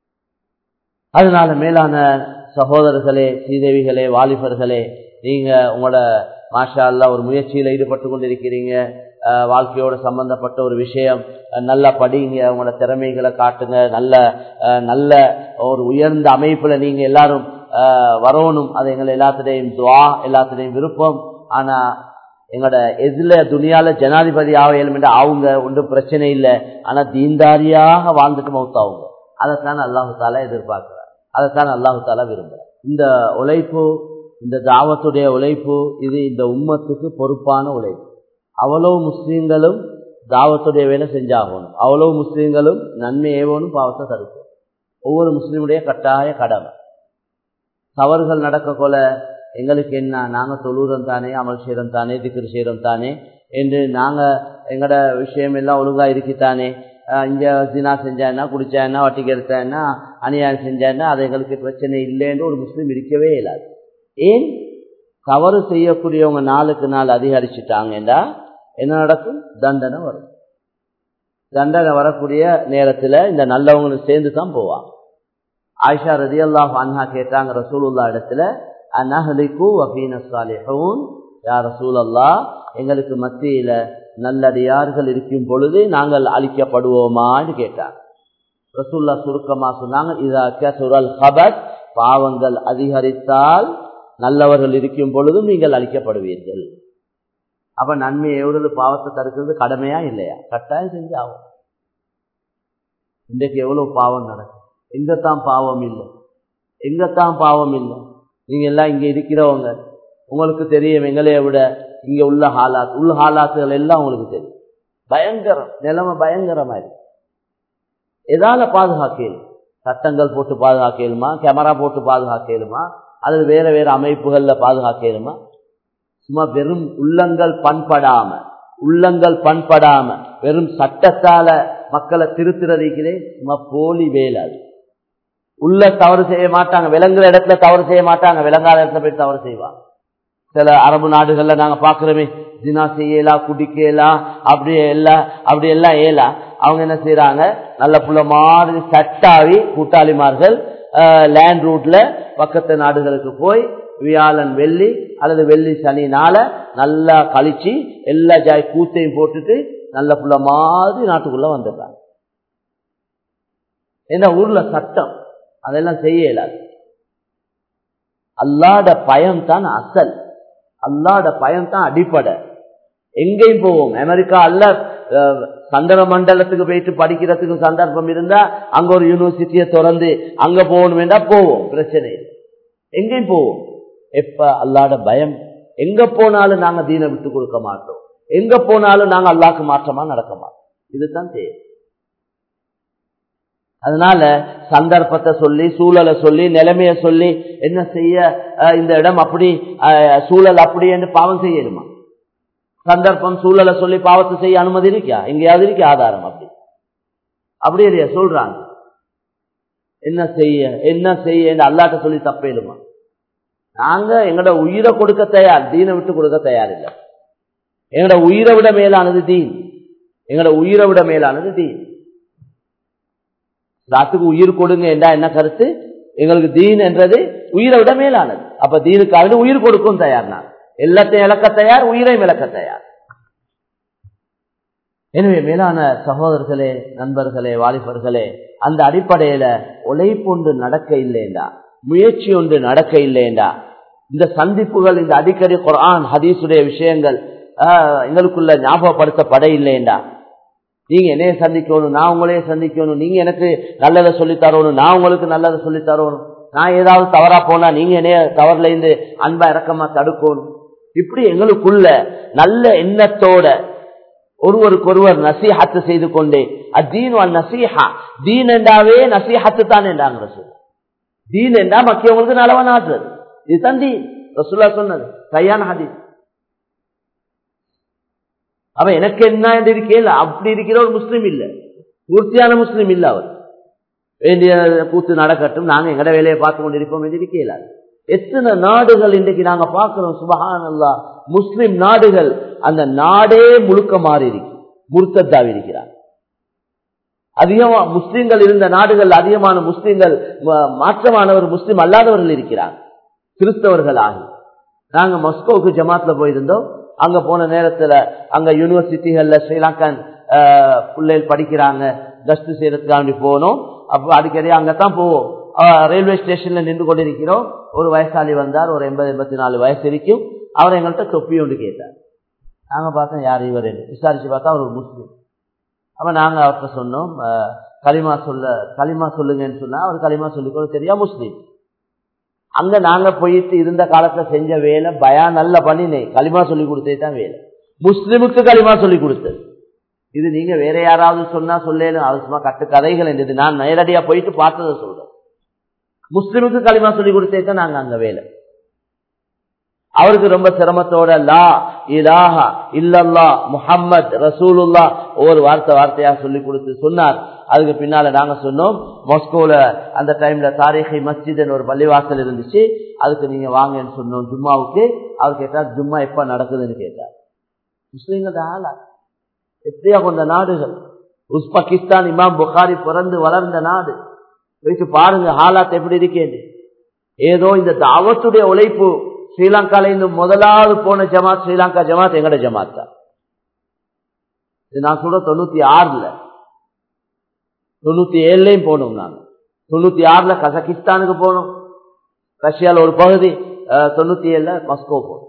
அதனால மேலான சகோதரர்களே ஸ்ரீதேவிகளே வாலிபர்களே நீங்க உங்களோட மாஷா அல்லா ஒரு முயற்சியில் ஈடுபட்டு கொண்டிருக்கிறீங்க வாழ்க்கையோட சம்பந்தப்பட்ட ஒரு விஷயம் நல்லா படிங்க உங்களோட திறமைகளை காட்டுங்க நல்ல நல்ல ஒரு உயர்ந்த அமைப்புல நீங்க எல்லாரும் வரணும் அது எங்களை எல்லாத்துடையும் துவா எல்லாத்துடையும் விருப்பம் ஆனா எங்களோட எதுல துணியால ஜனாதிபதி ஆவையலும் என்று அவங்க ஒன்றும் பிரச்சனை இல்லை ஆனா தீன்தாரியாக வாழ்ந்துட்டு மௌத்தாவுங்க அதைத்தான் அல்லாஹு தாலா எதிர்பார்க்கிறார் அதைத்தான் அல்லாஹு தாலா விரும்புகிறார் இந்த உழைப்பு இந்த தாவத்துடைய உழைப்பு இது இந்த உம்மத்துக்கு பொறுப்பான உழைப்பு அவ்வளவு முஸ்லீம்களும் தாவத்துடைய வேலை செஞ்சாகணும் அவ்வளவு முஸ்லீம்களும் நன்மை ஏவனும் பாவத்தை தடுக்கும் ஒவ்வொரு முஸ்லீமுடைய கட்டாய கடமை தவறுகள் நடக்க கொல எங்களுக்கு என்ன நாங்க தொழுறோம் தானே அமல் செய்யறோம் தானே திக்ரு செய்யறோம் தானே என்று நாங்க எங்கட விஷயம் எல்லாம் ஒழுங்கா இருக்குத்தானே இங்க தினா செஞ்சான்னா குடிச்சான்னா வட்டிக்கு எடுத்தான்னா அநியாயம் செஞ்சான்னா அது எங்களுக்கு பிரச்சனை இல்லைன்னு ஒரு முஸ்லீம் இருக்கவே இல்லாது ஏன் தவறு செய்யக்கூடியவங்க நாளுக்கு நாள் அதிகரிச்சுட்டாங்கன்னா என்ன நடக்கும் தண்டனை வரும் தண்டனை வரக்கூடிய நேரத்துல இந்த நல்லவங்களுக்கு சேர்ந்து தான் போவாங்க ஆயிஷா ரதி அல்லாஹ் அன்ஹா கேட்டாங்க ரசூலுல்லா இடத்துல அனஹலிக்கு வபீன சாலிஹூன் யா ரசூல் அல்லா எங்களுக்கு மத்தியில நல்லடியார்கள் இருக்கும் பொழுது நாங்கள் அழிக்கப்படுவோமான்னு கேட்டாங்க ரசூல்லா சுருக்கமா சொன்னாங்க இதா கசுரல் ஹபத் பாவங்கள் அதிகரித்தால் நல்லவர்கள் இருக்கும் பொழுதும் நீங்கள் அழிக்கப்படுவீர்கள் அப்ப நன்மை எவ்வளவு பாவத்தை தடுக்கிறது கடமையா இல்லையா கட்டாயம் செஞ்சு ஆகும் இன்றைக்கு எவ்வளவு பாவம் நடக்கும் எங்கத்தான் பாவம் இல்லை எங்கத்தான் பாவம் இல்லை நீங்க எல்லாம் இங்க இருக்கிறவங்க உங்களுக்கு தெரியும் எங்களைய விட இங்க உள்ள ஹாலாத் உள்ள ஹாலாத்துகள் எல்லாம் உங்களுக்கு தெரியும் பயங்கரம் நிலைமை பயங்கரமா இருக்கு எதால பாதுகாக்கலும் சட்டங்கள் போட்டு பாதுகாக்கலுமா கேமரா போட்டு பாதுகாக்கலுமா அல்லது வேற வேற அமைப்புகள்ல பாதுகாக்கலுமா சும்மா வெறும் உள்ளங்கள் பண்படாம உள்ளங்கள் பண்படாம வெறும் சட்டத்தால மக்களை திருத்துறதுக்கிறே சும்மா போலி வேலை அது உள்ள தவறு செய்ய மாட்டாங்க விலங்குற இடத்துல தவறு செய்ய மாட்டாங்க விலங்காத இடத்துல போய் தவறு செய்வாங்க சில அரபு நாடுகள்ல நாங்க பாக்குறோமே தினா செய்யலாம் குடிக்கலாம் அப்படி எல்லாம் அப்படி எல்லாம் ஏலா அவங்க என்ன செய்யறாங்க நல்ல புள்ள மாதிரி சட்டாவி கூட்டாளிமார்கள் லேண்ட் ரூட்ல பக்கத்து நாடுகளுக்கு போய் வியாழன் வெள்ளி அல்லது வெள்ளி சனினால நல்லா கழிச்சு எல்லா ஜாய் கூத்தையும் போட்டுட்டு நல்ல புள்ள மாதிரி நாட்டுக்குள்ள வந்துடுறாங்க ஏன்னா ஊர்ல சட்டம் அதெல்லாம் செய்ய இயலாது அல்லாட பயம் தான் அசல் அல்லாட பயம் தான் அடிப்படை எங்கேயும் போவோம் அமெரிக்கா அல்ல சந்திர மண்டலத்துக்கு போயிட்டு படிக்கிறதுக்கு சந்தர்ப்பம் இருந்தா அங்க ஒரு யூனிவர்சிட்டியை திறந்து அங்க போகணும் வேண்டா போவோம் பிரச்சனை எங்கேயும் போவோம் எப்ப அல்லாட பயம் எங்க போனாலும் நாங்க தீனை விட்டு கொடுக்க மாட்டோம் எங்க போனாலும் நாங்க அல்லாக்கு மாற்றமா நடக்க மாட்டோம் இதுதான் தேவை அதனால சந்தர்ப்பத்தை சொல்லி சூழலை சொல்லி நிலைமைய சொல்லி என்ன செய்ய இந்த இடம் அப்படி சூழல் அப்படி என்று பாவம் செய்யணுமா சந்தர்ப்பம் சூழலை சொல்லி பாவத்தை செய்ய அனுமதி இருக்கா எங்கேயாவது இருக்கு ஆதாரம் அப்படி அப்படி இல்லையா சொல்றாங்க என்ன செய்ய என்ன செய்ய அல்லாட்ட சொல்லி தப்பேலுமா நாங்க எங்கட உயிரை கொடுக்க தயார் தீனை விட்டு கொடுக்க தயார் இல்லை எங்கட உயிரை விட மேலானது தீன் எங்கட உயிரை விட மேலானது தீன் ராத்துக்கு உயிர் கொடுங்க என்றா என்ன கருத்து எங்களுக்கு தீன் என்றது உயிரை விட மேலானது அப்ப தீனுக்காக உயிர் கொடுக்கும் தயார் நான் எல்லாத்தையும் இழக்க தயார் உயிரையும் இழக்க தயார் எனவே மேலான சகோதரர்களே நண்பர்களே வாலிபர்களே அந்த அடிப்படையில உழைப்பொன்று நடக்க இல்லைண்டா முயற்சி ஒன்று நடக்க இல்லைண்டா இந்த சந்திப்புகள் இந்த அடிக்கடி குரான் ஹதீஸுடைய விஷயங்கள் எங்களுக்குள்ள ஞாபகப்படுத்தப்பட இல்லைண்டா நீங்க என்னைய சந்திக்கணும் நான் உங்களையே சந்திக்கணும் நீங்க எனக்கு நல்லதை சொல்லித்தரணும் நான் உங்களுக்கு நல்லதை சொல்லித்தரணும் நான் ஏதாவது தவறா போனா நீங்க என்னைய தவறுல இருந்து அன்பா இறக்கமா தடுக்கணும் இப்படி எங்களுக்குள்ள நல்ல எண்ணத்தோட ஒருவருக்கொருவர் நசீஹத்து செய்து கொண்டே அத்தீன் நசீஹா தீன் என்றாவே நசீஹத்து தான் என்றாங்க ரசூல் தீன் என்றா மக்கியவங்களுக்கு நலவ நாட்டுறது இதுதான் தீன் ரசூல்லா சொன்னது சரியான ஹதீஸ் அவன் எனக்கு என்ன என்று இருக்கேன் அப்படி இருக்கிற ஒரு முஸ்லீம் இல்ல பூர்த்தியான முஸ்லீம் இல்ல அவர் வேண்டிய கூத்து நடக்கட்டும் நாங்க எங்கட வேலையை பார்த்து கொண்டு இருப்போம் என்று இருக்கல எத்தனை நாடுகள் இன்றைக்கு நாங்க பார்க்கிறோம் சுபஹான் அல்லா முஸ்லிம் நாடுகள் அந்த நாடே முழுக்க மாறி இருக்கு முருத்தத்தாவி இருக்கிறார் அதிகமா முஸ்லிம்கள் இருந்த நாடுகள் அதிகமான முஸ்லிம்கள் மாற்றமானவர் முஸ்லிம் அல்லாதவர்கள் இருக்கிறார் கிறிஸ்தவர்கள் ஆகி நாங்க மஸ்கோவுக்கு ஜமாத்ல போயிருந்தோம் அங்க போன நேரத்துல அங்க யூனிவர்சிட்டிகள்ல ஸ்ரீலங்கன் பிள்ளைகள் படிக்கிறாங்க கஸ்ட் செய்யறதுக்காண்டி போனோம் அப்போ அடிக்கடி அங்கத்தான் போவோம் ரயில்வே ஸ்டேஷன்ல நின்று கொண்டிருக்கிறோம் ஒரு வயசாளி வந்தார் ஒரு எண்பது எண்பத்தி நாலு வயசு இருக்கும் அவர் எங்கள்கிட்ட தொப்பி ஒன்று கேட்டார் நாங்க பார்த்தோம் யார் இவர் விசாரிச்சு பார்த்தா அவர் ஒரு முஸ்லீம் அப்ப நாங்க அவர்கிட்ட சொன்னோம் களிமா சொல்ல களிமா சொல்லுங்கன்னு சொன்னா அவர் களிமா சொல்லிக்கொள்ள தெரியா முஸ்லீம் அங்க நாங்க போயிட்டு இருந்த காலத்துல செஞ்ச வேலை பயா நல்ல பண்ணினே களிமா சொல்லி கொடுத்தே தான் வேலை முஸ்லிமுக்கு களிமா சொல்லி கொடுத்தது இது நீங்க வேற யாராவது சொன்னா சொல்லேன்னு அது சும்மா கட்டு கதைகள் என்றது நான் நேரடியா போயிட்டு பார்த்ததை சொல்றேன் முஸ்லிமுக்கு களிமா சொல்லி கொடுத்தே தான் நாங்க அங்க வேலை அவருக்கு ரொம்ப சிரமத்தோட லா இலாஹா இல்லல்லா முஹம்மத் ரசூலுல்லா ஒவ்வொரு வார்த்தை வார்த்தையா சொல்லி கொடுத்து சொன்னார் அதுக்கு பின்னால நாங்க சொன்னோம் மாஸ்கோல அந்த டைம்ல தாரிகை மஸ்ஜித் ஒரு பள்ளிவாசல் இருந்துச்சு அதுக்கு நீங்க வாங்கன்னு சொன்னோம் ஜும்மாவுக்கு அவர் கேட்டார் ஜும்மா எப்ப நடக்குதுன்னு கேட்டார் முஸ்லீம்கள் ஆளா எப்படியா கொண்ட நாடுகள் உஸ்பகிஸ்தான் இமாம் புகாரி பிறந்து வளர்ந்த நாடு போயிட்டு பாருங்க ஹாலாத் எப்படி இருக்கேன்னு ஏதோ இந்த தாவத்துடைய உழைப்பு ஸ்ரீலங்கால இந்த முதலாவது போன ஜமாத் ஸ்ரீலங்கா ஜமாத் எங்கட ஜமாத் தான் இது நான் சொல்ற தொண்ணூத்தி ஆறுல தொண்ணூத்தி ஏழுலயும் போனோம் நாங்க தொண்ணூத்தி ஆறுல கசகிஸ்தானுக்கு போனோம் ரஷ்யால ஒரு பகுதி தொண்ணூத்தி ஏழுல மஸ்கோ போனோம்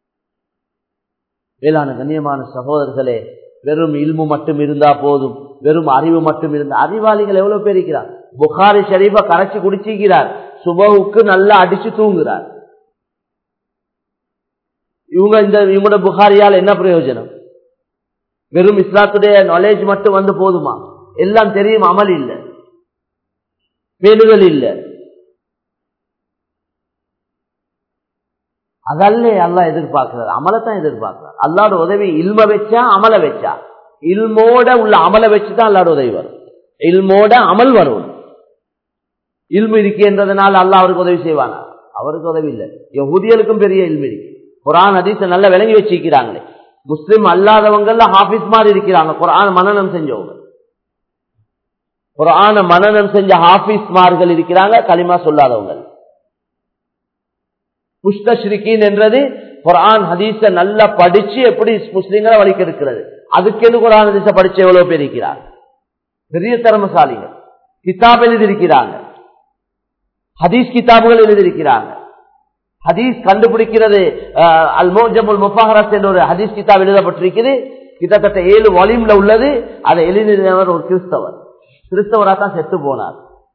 வேளாண் கண்ணியமான சகோதரர்களே வெறும் இல்மு மட்டும் இருந்தா போதும் வெறும் அறிவு மட்டும் இருந்தா அறிவாளிகள் எவ்வளவு பேர் இருக்கிறார் புகாரி ஷரீஃபா கரைச்சி குடிச்சிக்கிறார் சுபவுக்கு நல்லா அடிச்சு தூங்குறார் இவங்க இந்த இவங்களோட புகாரியால் என்ன பிரயோஜனம் வெறும் இஸ்லாத்துடைய நாலேஜ் மட்டும் வந்து போதுமா எல்லாம் தெரியும் அமல் இல்லை பேணுதல் இல்லை அதல்ல அல்லா எதிர்பார்க்கிறார் அமலத்தான் எதிர்பார்க்கிறார் அல்லாட உதவி இல்ம வச்சா அமல வச்சா இல்மோட உள்ள அமலை வச்சுதான் அல்லாட உதவி வரும் இல்மோட அமல் வரும் இல்மு இருக்கின்றதுனால அல்லாஹ் அவருக்கு உதவி செய்வானா அவருக்கு உதவி இல்லை யகுதியலுக்கும் பெரிய இல்மு இருக்கு குரான் ஹதீஸ நல்லா விளங்கி வச்சிருக்கிறாங்களே முஸ்லிம் அல்லாதவங்கல்ல ஹாபிஸ் மாதிரி இருக்கிறாங்க குரான் மனநம் செஞ்சவங்க குரான மனநம் செஞ்ச ஹாபிஸ் மார்கள் இருக்கிறாங்க களிமா சொல்லாதவங்க முஸ்தஸ்ரிகின் என்றது குரான் ஹதீஸ நல்லா படிச்சு எப்படி முஸ்லீம்களை வலிக்க இருக்கிறது அதுக்கென்று குரான் ஹதீஸ படிச்ச எவ்வளவு பேர் இருக்கிறார் பெரிய திறமசாலிகள் கிதாப் எழுதியிருக்கிறாங்க ஹதீஸ் கிதாபுகள் எழுதியிருக்கிறாங்க ஹதீஸ் கண்டுபிடிக்கிறது அல் மோஜமுல் முஃபஹரஸ் என்ற ஒரு ஹதீஸ் கிதாப் எழுதப்பட்டிருக்கிறது கிட்டத்தட்ட ஏழு வால்யூம்ல உள்ளது அதை எழுதினவர் ஒரு கிறிஸ்தவர் கிறிஸ்தவரா தான் செத்து போனார்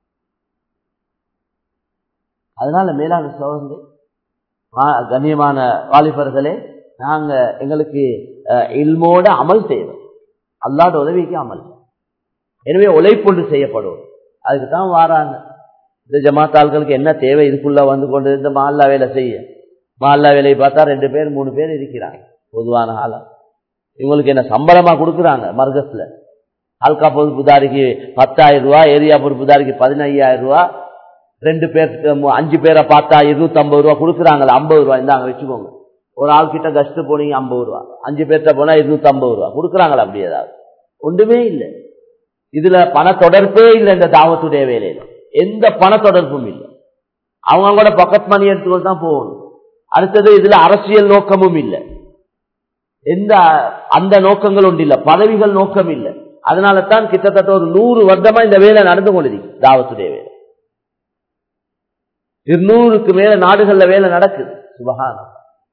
அதனால மேலான சோதனை கண்ணியமான வாலிபர்களே நாங்க எங்களுக்கு இல்மோட அமல் செய்வோம் அல்லாத உதவிக்கு அமல் எனவே உழைப்பொண்டு செய்யப்படும் அதுக்கு தான் வாராங்க இந்த ஜமாத்தாள்களுக்கு என்ன தேவை இதுக்குள்ள வந்து கொண்டு இந்த மால்லா வேலை செய்ய மால்லா வேலையை பார்த்தா ரெண்டு பேர் மூணு பேர் இருக்கிறாங்க பொதுவான ஆளா இவங்களுக்கு என்ன சம்பளமா கொடுக்குறாங்க மர்கஸ்ல அல்கா பொறுப்புதாரிக்கு பத்தாயிரம் ரூபா ஏரியா பொறுப்புதாரிக்கு பதினையாயிரம் ரூபா ரெண்டு பேருக்கு அஞ்சு பேரை பார்த்தா இருநூத்தி ஐம்பது ரூபா கொடுக்குறாங்களா ஐம்பது ரூபா இந்தாங்க வச்சுக்கோங்க ஒரு ஆள் கிட்ட கஷ்ட போனீங்க ஐம்பது ரூபா அஞ்சு பேர்த்த போனா இருநூத்தி ஐம்பது ரூபா கொடுக்குறாங்களா அப்படி ஏதாவது ஒன்றுமே இல்லை இதுல பண தொடர்பே இல்லை இந்த தாவத்துடைய வேலையில எந்த பண தொடர்பும் இல்லை அவங்களோட பக்கத் மணி எடுத்துக்கொண்டு தான் போகணும் அடுத்தது இதுல அரசியல் நோக்கமும் இல்லை எந்த அந்த நோக்கங்கள் ஒன்று இல்லை பதவிகள் நோக்கம் இல்லை அதனால தான் கிட்டத்தட்ட ஒரு நூறு வருடமா இந்த வேலை நடந்து கொண்டிருக்கு தாவத்துடைய வேலை இருநூறுக்கு மேல நாடுகள்ல வேலை நடக்குது சுபகானம்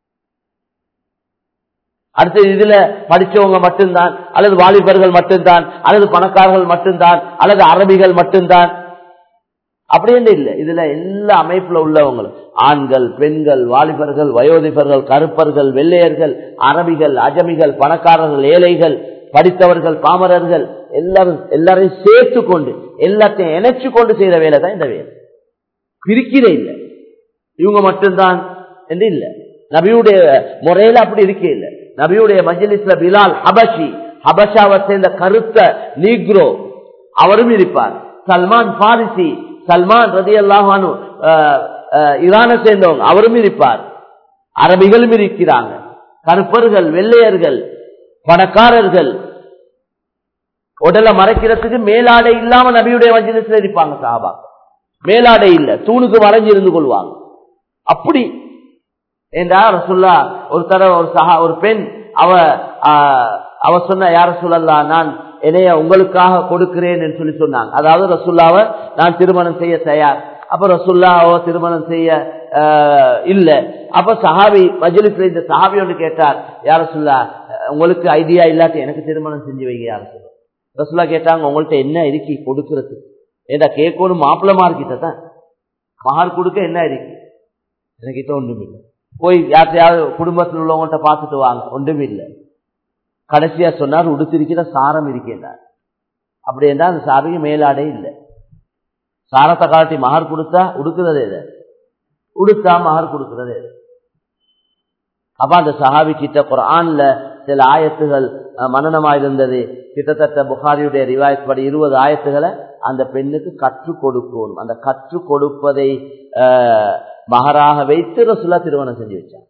அடுத்து இதுல படிச்சவங்க மட்டும்தான் அல்லது வாலிபர்கள் மட்டும்தான் அல்லது பணக்காரர்கள் மட்டும்தான் அல்லது அரபிகள் மட்டும்தான் அப்படின்னு இல்லை இதுல எல்லா அமைப்புல உள்ளவங்களும் ஆண்கள் பெண்கள் வாலிபர்கள் வயோதிபர்கள் கருப்பர்கள் வெள்ளையர்கள் அரபிகள் அஜமிகள் பணக்காரர்கள் ஏழைகள் படித்தவர்கள் பாமரர்கள் எல்லாரும் எல்லாரையும் சேர்த்து கொண்டு எல்லாத்தையும் இணைச்சு கொண்டு செய்த வேலை தான் இந்த வேலை பிரிக்கிறே இல்லை இவங்க மட்டும்தான் என்று இல்லை நபியுடைய முறையில அப்படி இருக்கே இல்லை நபியுடைய மஜலிஸ்ல பிலால் ஹபஷி ஹபஷாவை சேர்ந்த கருத்த நீக்ரோ அவரும் இருப்பார் சல்மான் பாரிசி சல்மான் ரதி அல்லாஹானு ஈரானை சேர்ந்தவங்க அவரும் இருப்பார் அரபிகளும் இருக்கிறாங்க கருப்பர்கள் வெள்ளையர்கள் பணக்காரர்கள் உடலை மறைக்கிறதுக்கு மேலாடை இல்லாம நபியுடைய மஜிலிஸ்ல இருப்பாங்க சாபா மேலாடை இல்ல தூணுக்கு மறைஞ்சு இருந்து கொள்வாங்க அப்படி ஏண்டா ரசுல்லா ஒரு தடவை ஒரு சகா ஒரு பெண் அவ அவ சொன்ன யார சொல்லலாம் நான் என்னைய உங்களுக்காக கொடுக்கிறேன் என்று சொல்லி சொன்னாங்க அதாவது ரசுல்லாவை நான் திருமணம் செய்ய தயார் அப்ப ரசுல்லாவோ திருமணம் செய்ய இல்ல அப்ப சஹாபி மஜிலிஸ்ல இந்த சஹாபி ஒன்று கேட்டார் யார சொல்லா உங்களுக்கு ஐடியா இல்லாட்டி எனக்கு திருமணம் செஞ்சு வைங்க யார சொல்ல ரசுல்லா கேட்டாங்க உங்கள்ட்ட என்ன இருக்கி கொடுக்கறது ஏண்டா கேட்கணும் மாப்பிள்ளமார் கிட்ட தான் மகார் கொடுக்க என்ன இருக்கு எனக்கிட்ட ஒன்றும் இல்லை போய் யார்த்தையாவது குடும்பத்தில் உள்ளவங்கள்ட்ட பார்த்துட்டு வாங்க ஒன்றும் இல்லை கடைசியா சொன்னார் உடுத்திருக்கிற சாரம் இருக்கின்றார் அப்படி என்றால் அந்த சாரிக்கு மேலாடே இல்லை சாரத்தை காட்டி மகர் கொடுத்தா உடுக்குறதே இது உடுத்தா மகர் கொடுக்கறதே இது அப்ப அந்த சஹாபி கிட்ட குரான்ல சில ஆயத்துகள் மனநமா இருந்தது கிட்டத்தட்ட புகாரியுடைய ரிவாயத் படி இருபது ஆயத்துகளை அந்த பெண்ணுக்கு கற்றுக் கொடுக்கணும் அந்த கற்றுக் கொடுப்பதை மகராக வைத்து ரசுல்லா திருமணம் செஞ்சு வச்சாங்க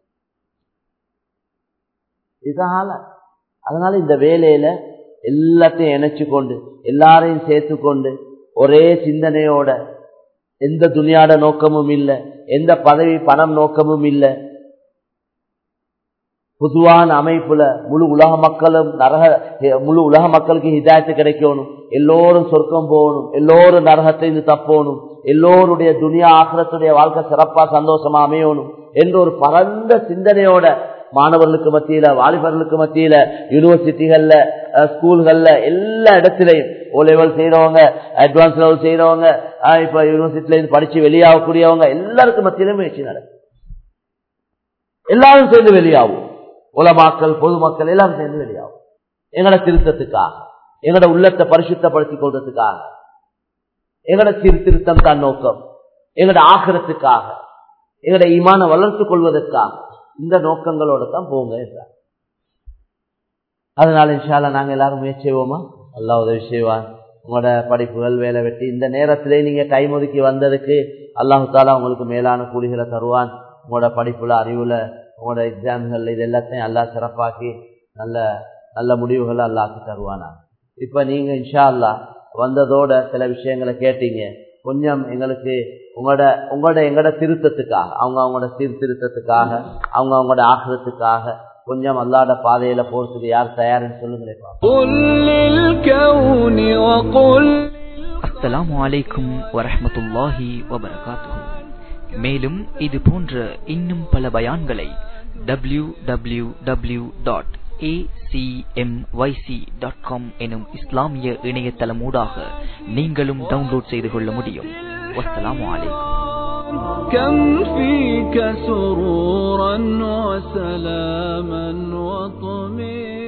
இதனால அதனால இந்த வேலையில எல்லாத்தையும் இணைச்சு கொண்டு எல்லாரையும் சேர்த்து கொண்டு ஒரே சிந்தனையோட எந்த துணியாட நோக்கமும் இல்லை எந்த பதவி பணம் நோக்கமும் இல்லை பொதுவான அமைப்புல முழு உலக மக்களும் நரக முழு உலக மக்களுக்கு ஹிதாயத்து கிடைக்கணும் எல்லோரும் சொர்க்கம் போகணும் எல்லோரும் நரகத்தை இருந்து தப்போணும் எல்லோருடைய துனியா ஆக்கிரத்துடைய வாழ்க்கை சிறப்பா சந்தோஷமா அமையணும் என்ற ஒரு பரந்த சிந்தனையோட மாணவர்களுக்கு மத்தியில வாலிபர்களுக்கு மத்தியில யூனிவர்சிட்டிகள்ல ஸ்கூல்கள்ல எல்லா இடத்திலையும் ஓ லெவல் செய்யறவங்க அட்வான்ஸ் லெவல் செய்யறவங்க இப்ப யூனிவர்சிட்டில இருந்து படிச்சு வெளியாகக்கூடியவங்க எல்லாருக்கும் மத்தியிலும் முயற்சி நடக்கும் எல்லாரும் சேர்ந்து வெளியாகும் உலமாக்கள் பொதுமக்கள் எல்லாரும் சேர்ந்து வெளியாகும் எங்கட திருத்தத்துக்காக எங்கட உள்ளத்தை பரிசுத்தப்படுத்திக் கொள்றதுக்காக எங்கட திருத்தம் தான் நோக்கம் எங்கட ஆகிரத்துக்காக எங்கட ஈமான வளர்த்துக் கொள்வதற்காக இந்த நோக்கங்களோட தான் போங்க என்றார் அதனால இன்ஷால்லா நாங்க எல்லாரும் முயற்சி செய்வோமா அல்லா உதவி செய்வான் உங்களோட படிப்புகள் வேலை வெட்டி இந்த நேரத்திலே நீங்க டைம் ஒதுக்கி வந்ததுக்கு அல்லாஹு தாலா உங்களுக்கு மேலான கூலிகளை தருவான் உங்களோட படிப்புல அறிவுல உங்களோட எக்ஸாம்கள் இது எல்லாத்தையும் அல்லா சிறப்பாக்கி நல்ல நல்ல முடிவுகளை அல்லாக்கு தருவானா இப்ப நீங்க இன்ஷா அல்லா வந்ததோட சில விஷயங்களை கேட்டீங்க கொஞ்சம் எங்களுக்கு உங்களோட உங்களோட எங்களோட திருத்தத்துக்காக அவங்க அவங்களோட சீர்திருத்தத்துக்காக அவங்க அவங்களோட ஆகிறதுக்காக கொஞ்சம் அல்லாட பாதையில போறதுக்கு யார் தயாருன்னு சொல்லுங்களேன் قل للكون وقل அஸ்ஸலாமு அலைக்கும் வரஹ்மத்துல்லாஹி வபரகாத்துஹு மேலும் இது போன்ற இன்னும் பல பயான்களை W W W dot dot com எனும் இஸ்லாமிய இணையதளமூடாக நீங்களும் டவுன்லோட் செய்து கொள்ள முடியும் வஸ்ஸலாமு அலைக்கும் كم فيك سرورا وسلاما وطمئنا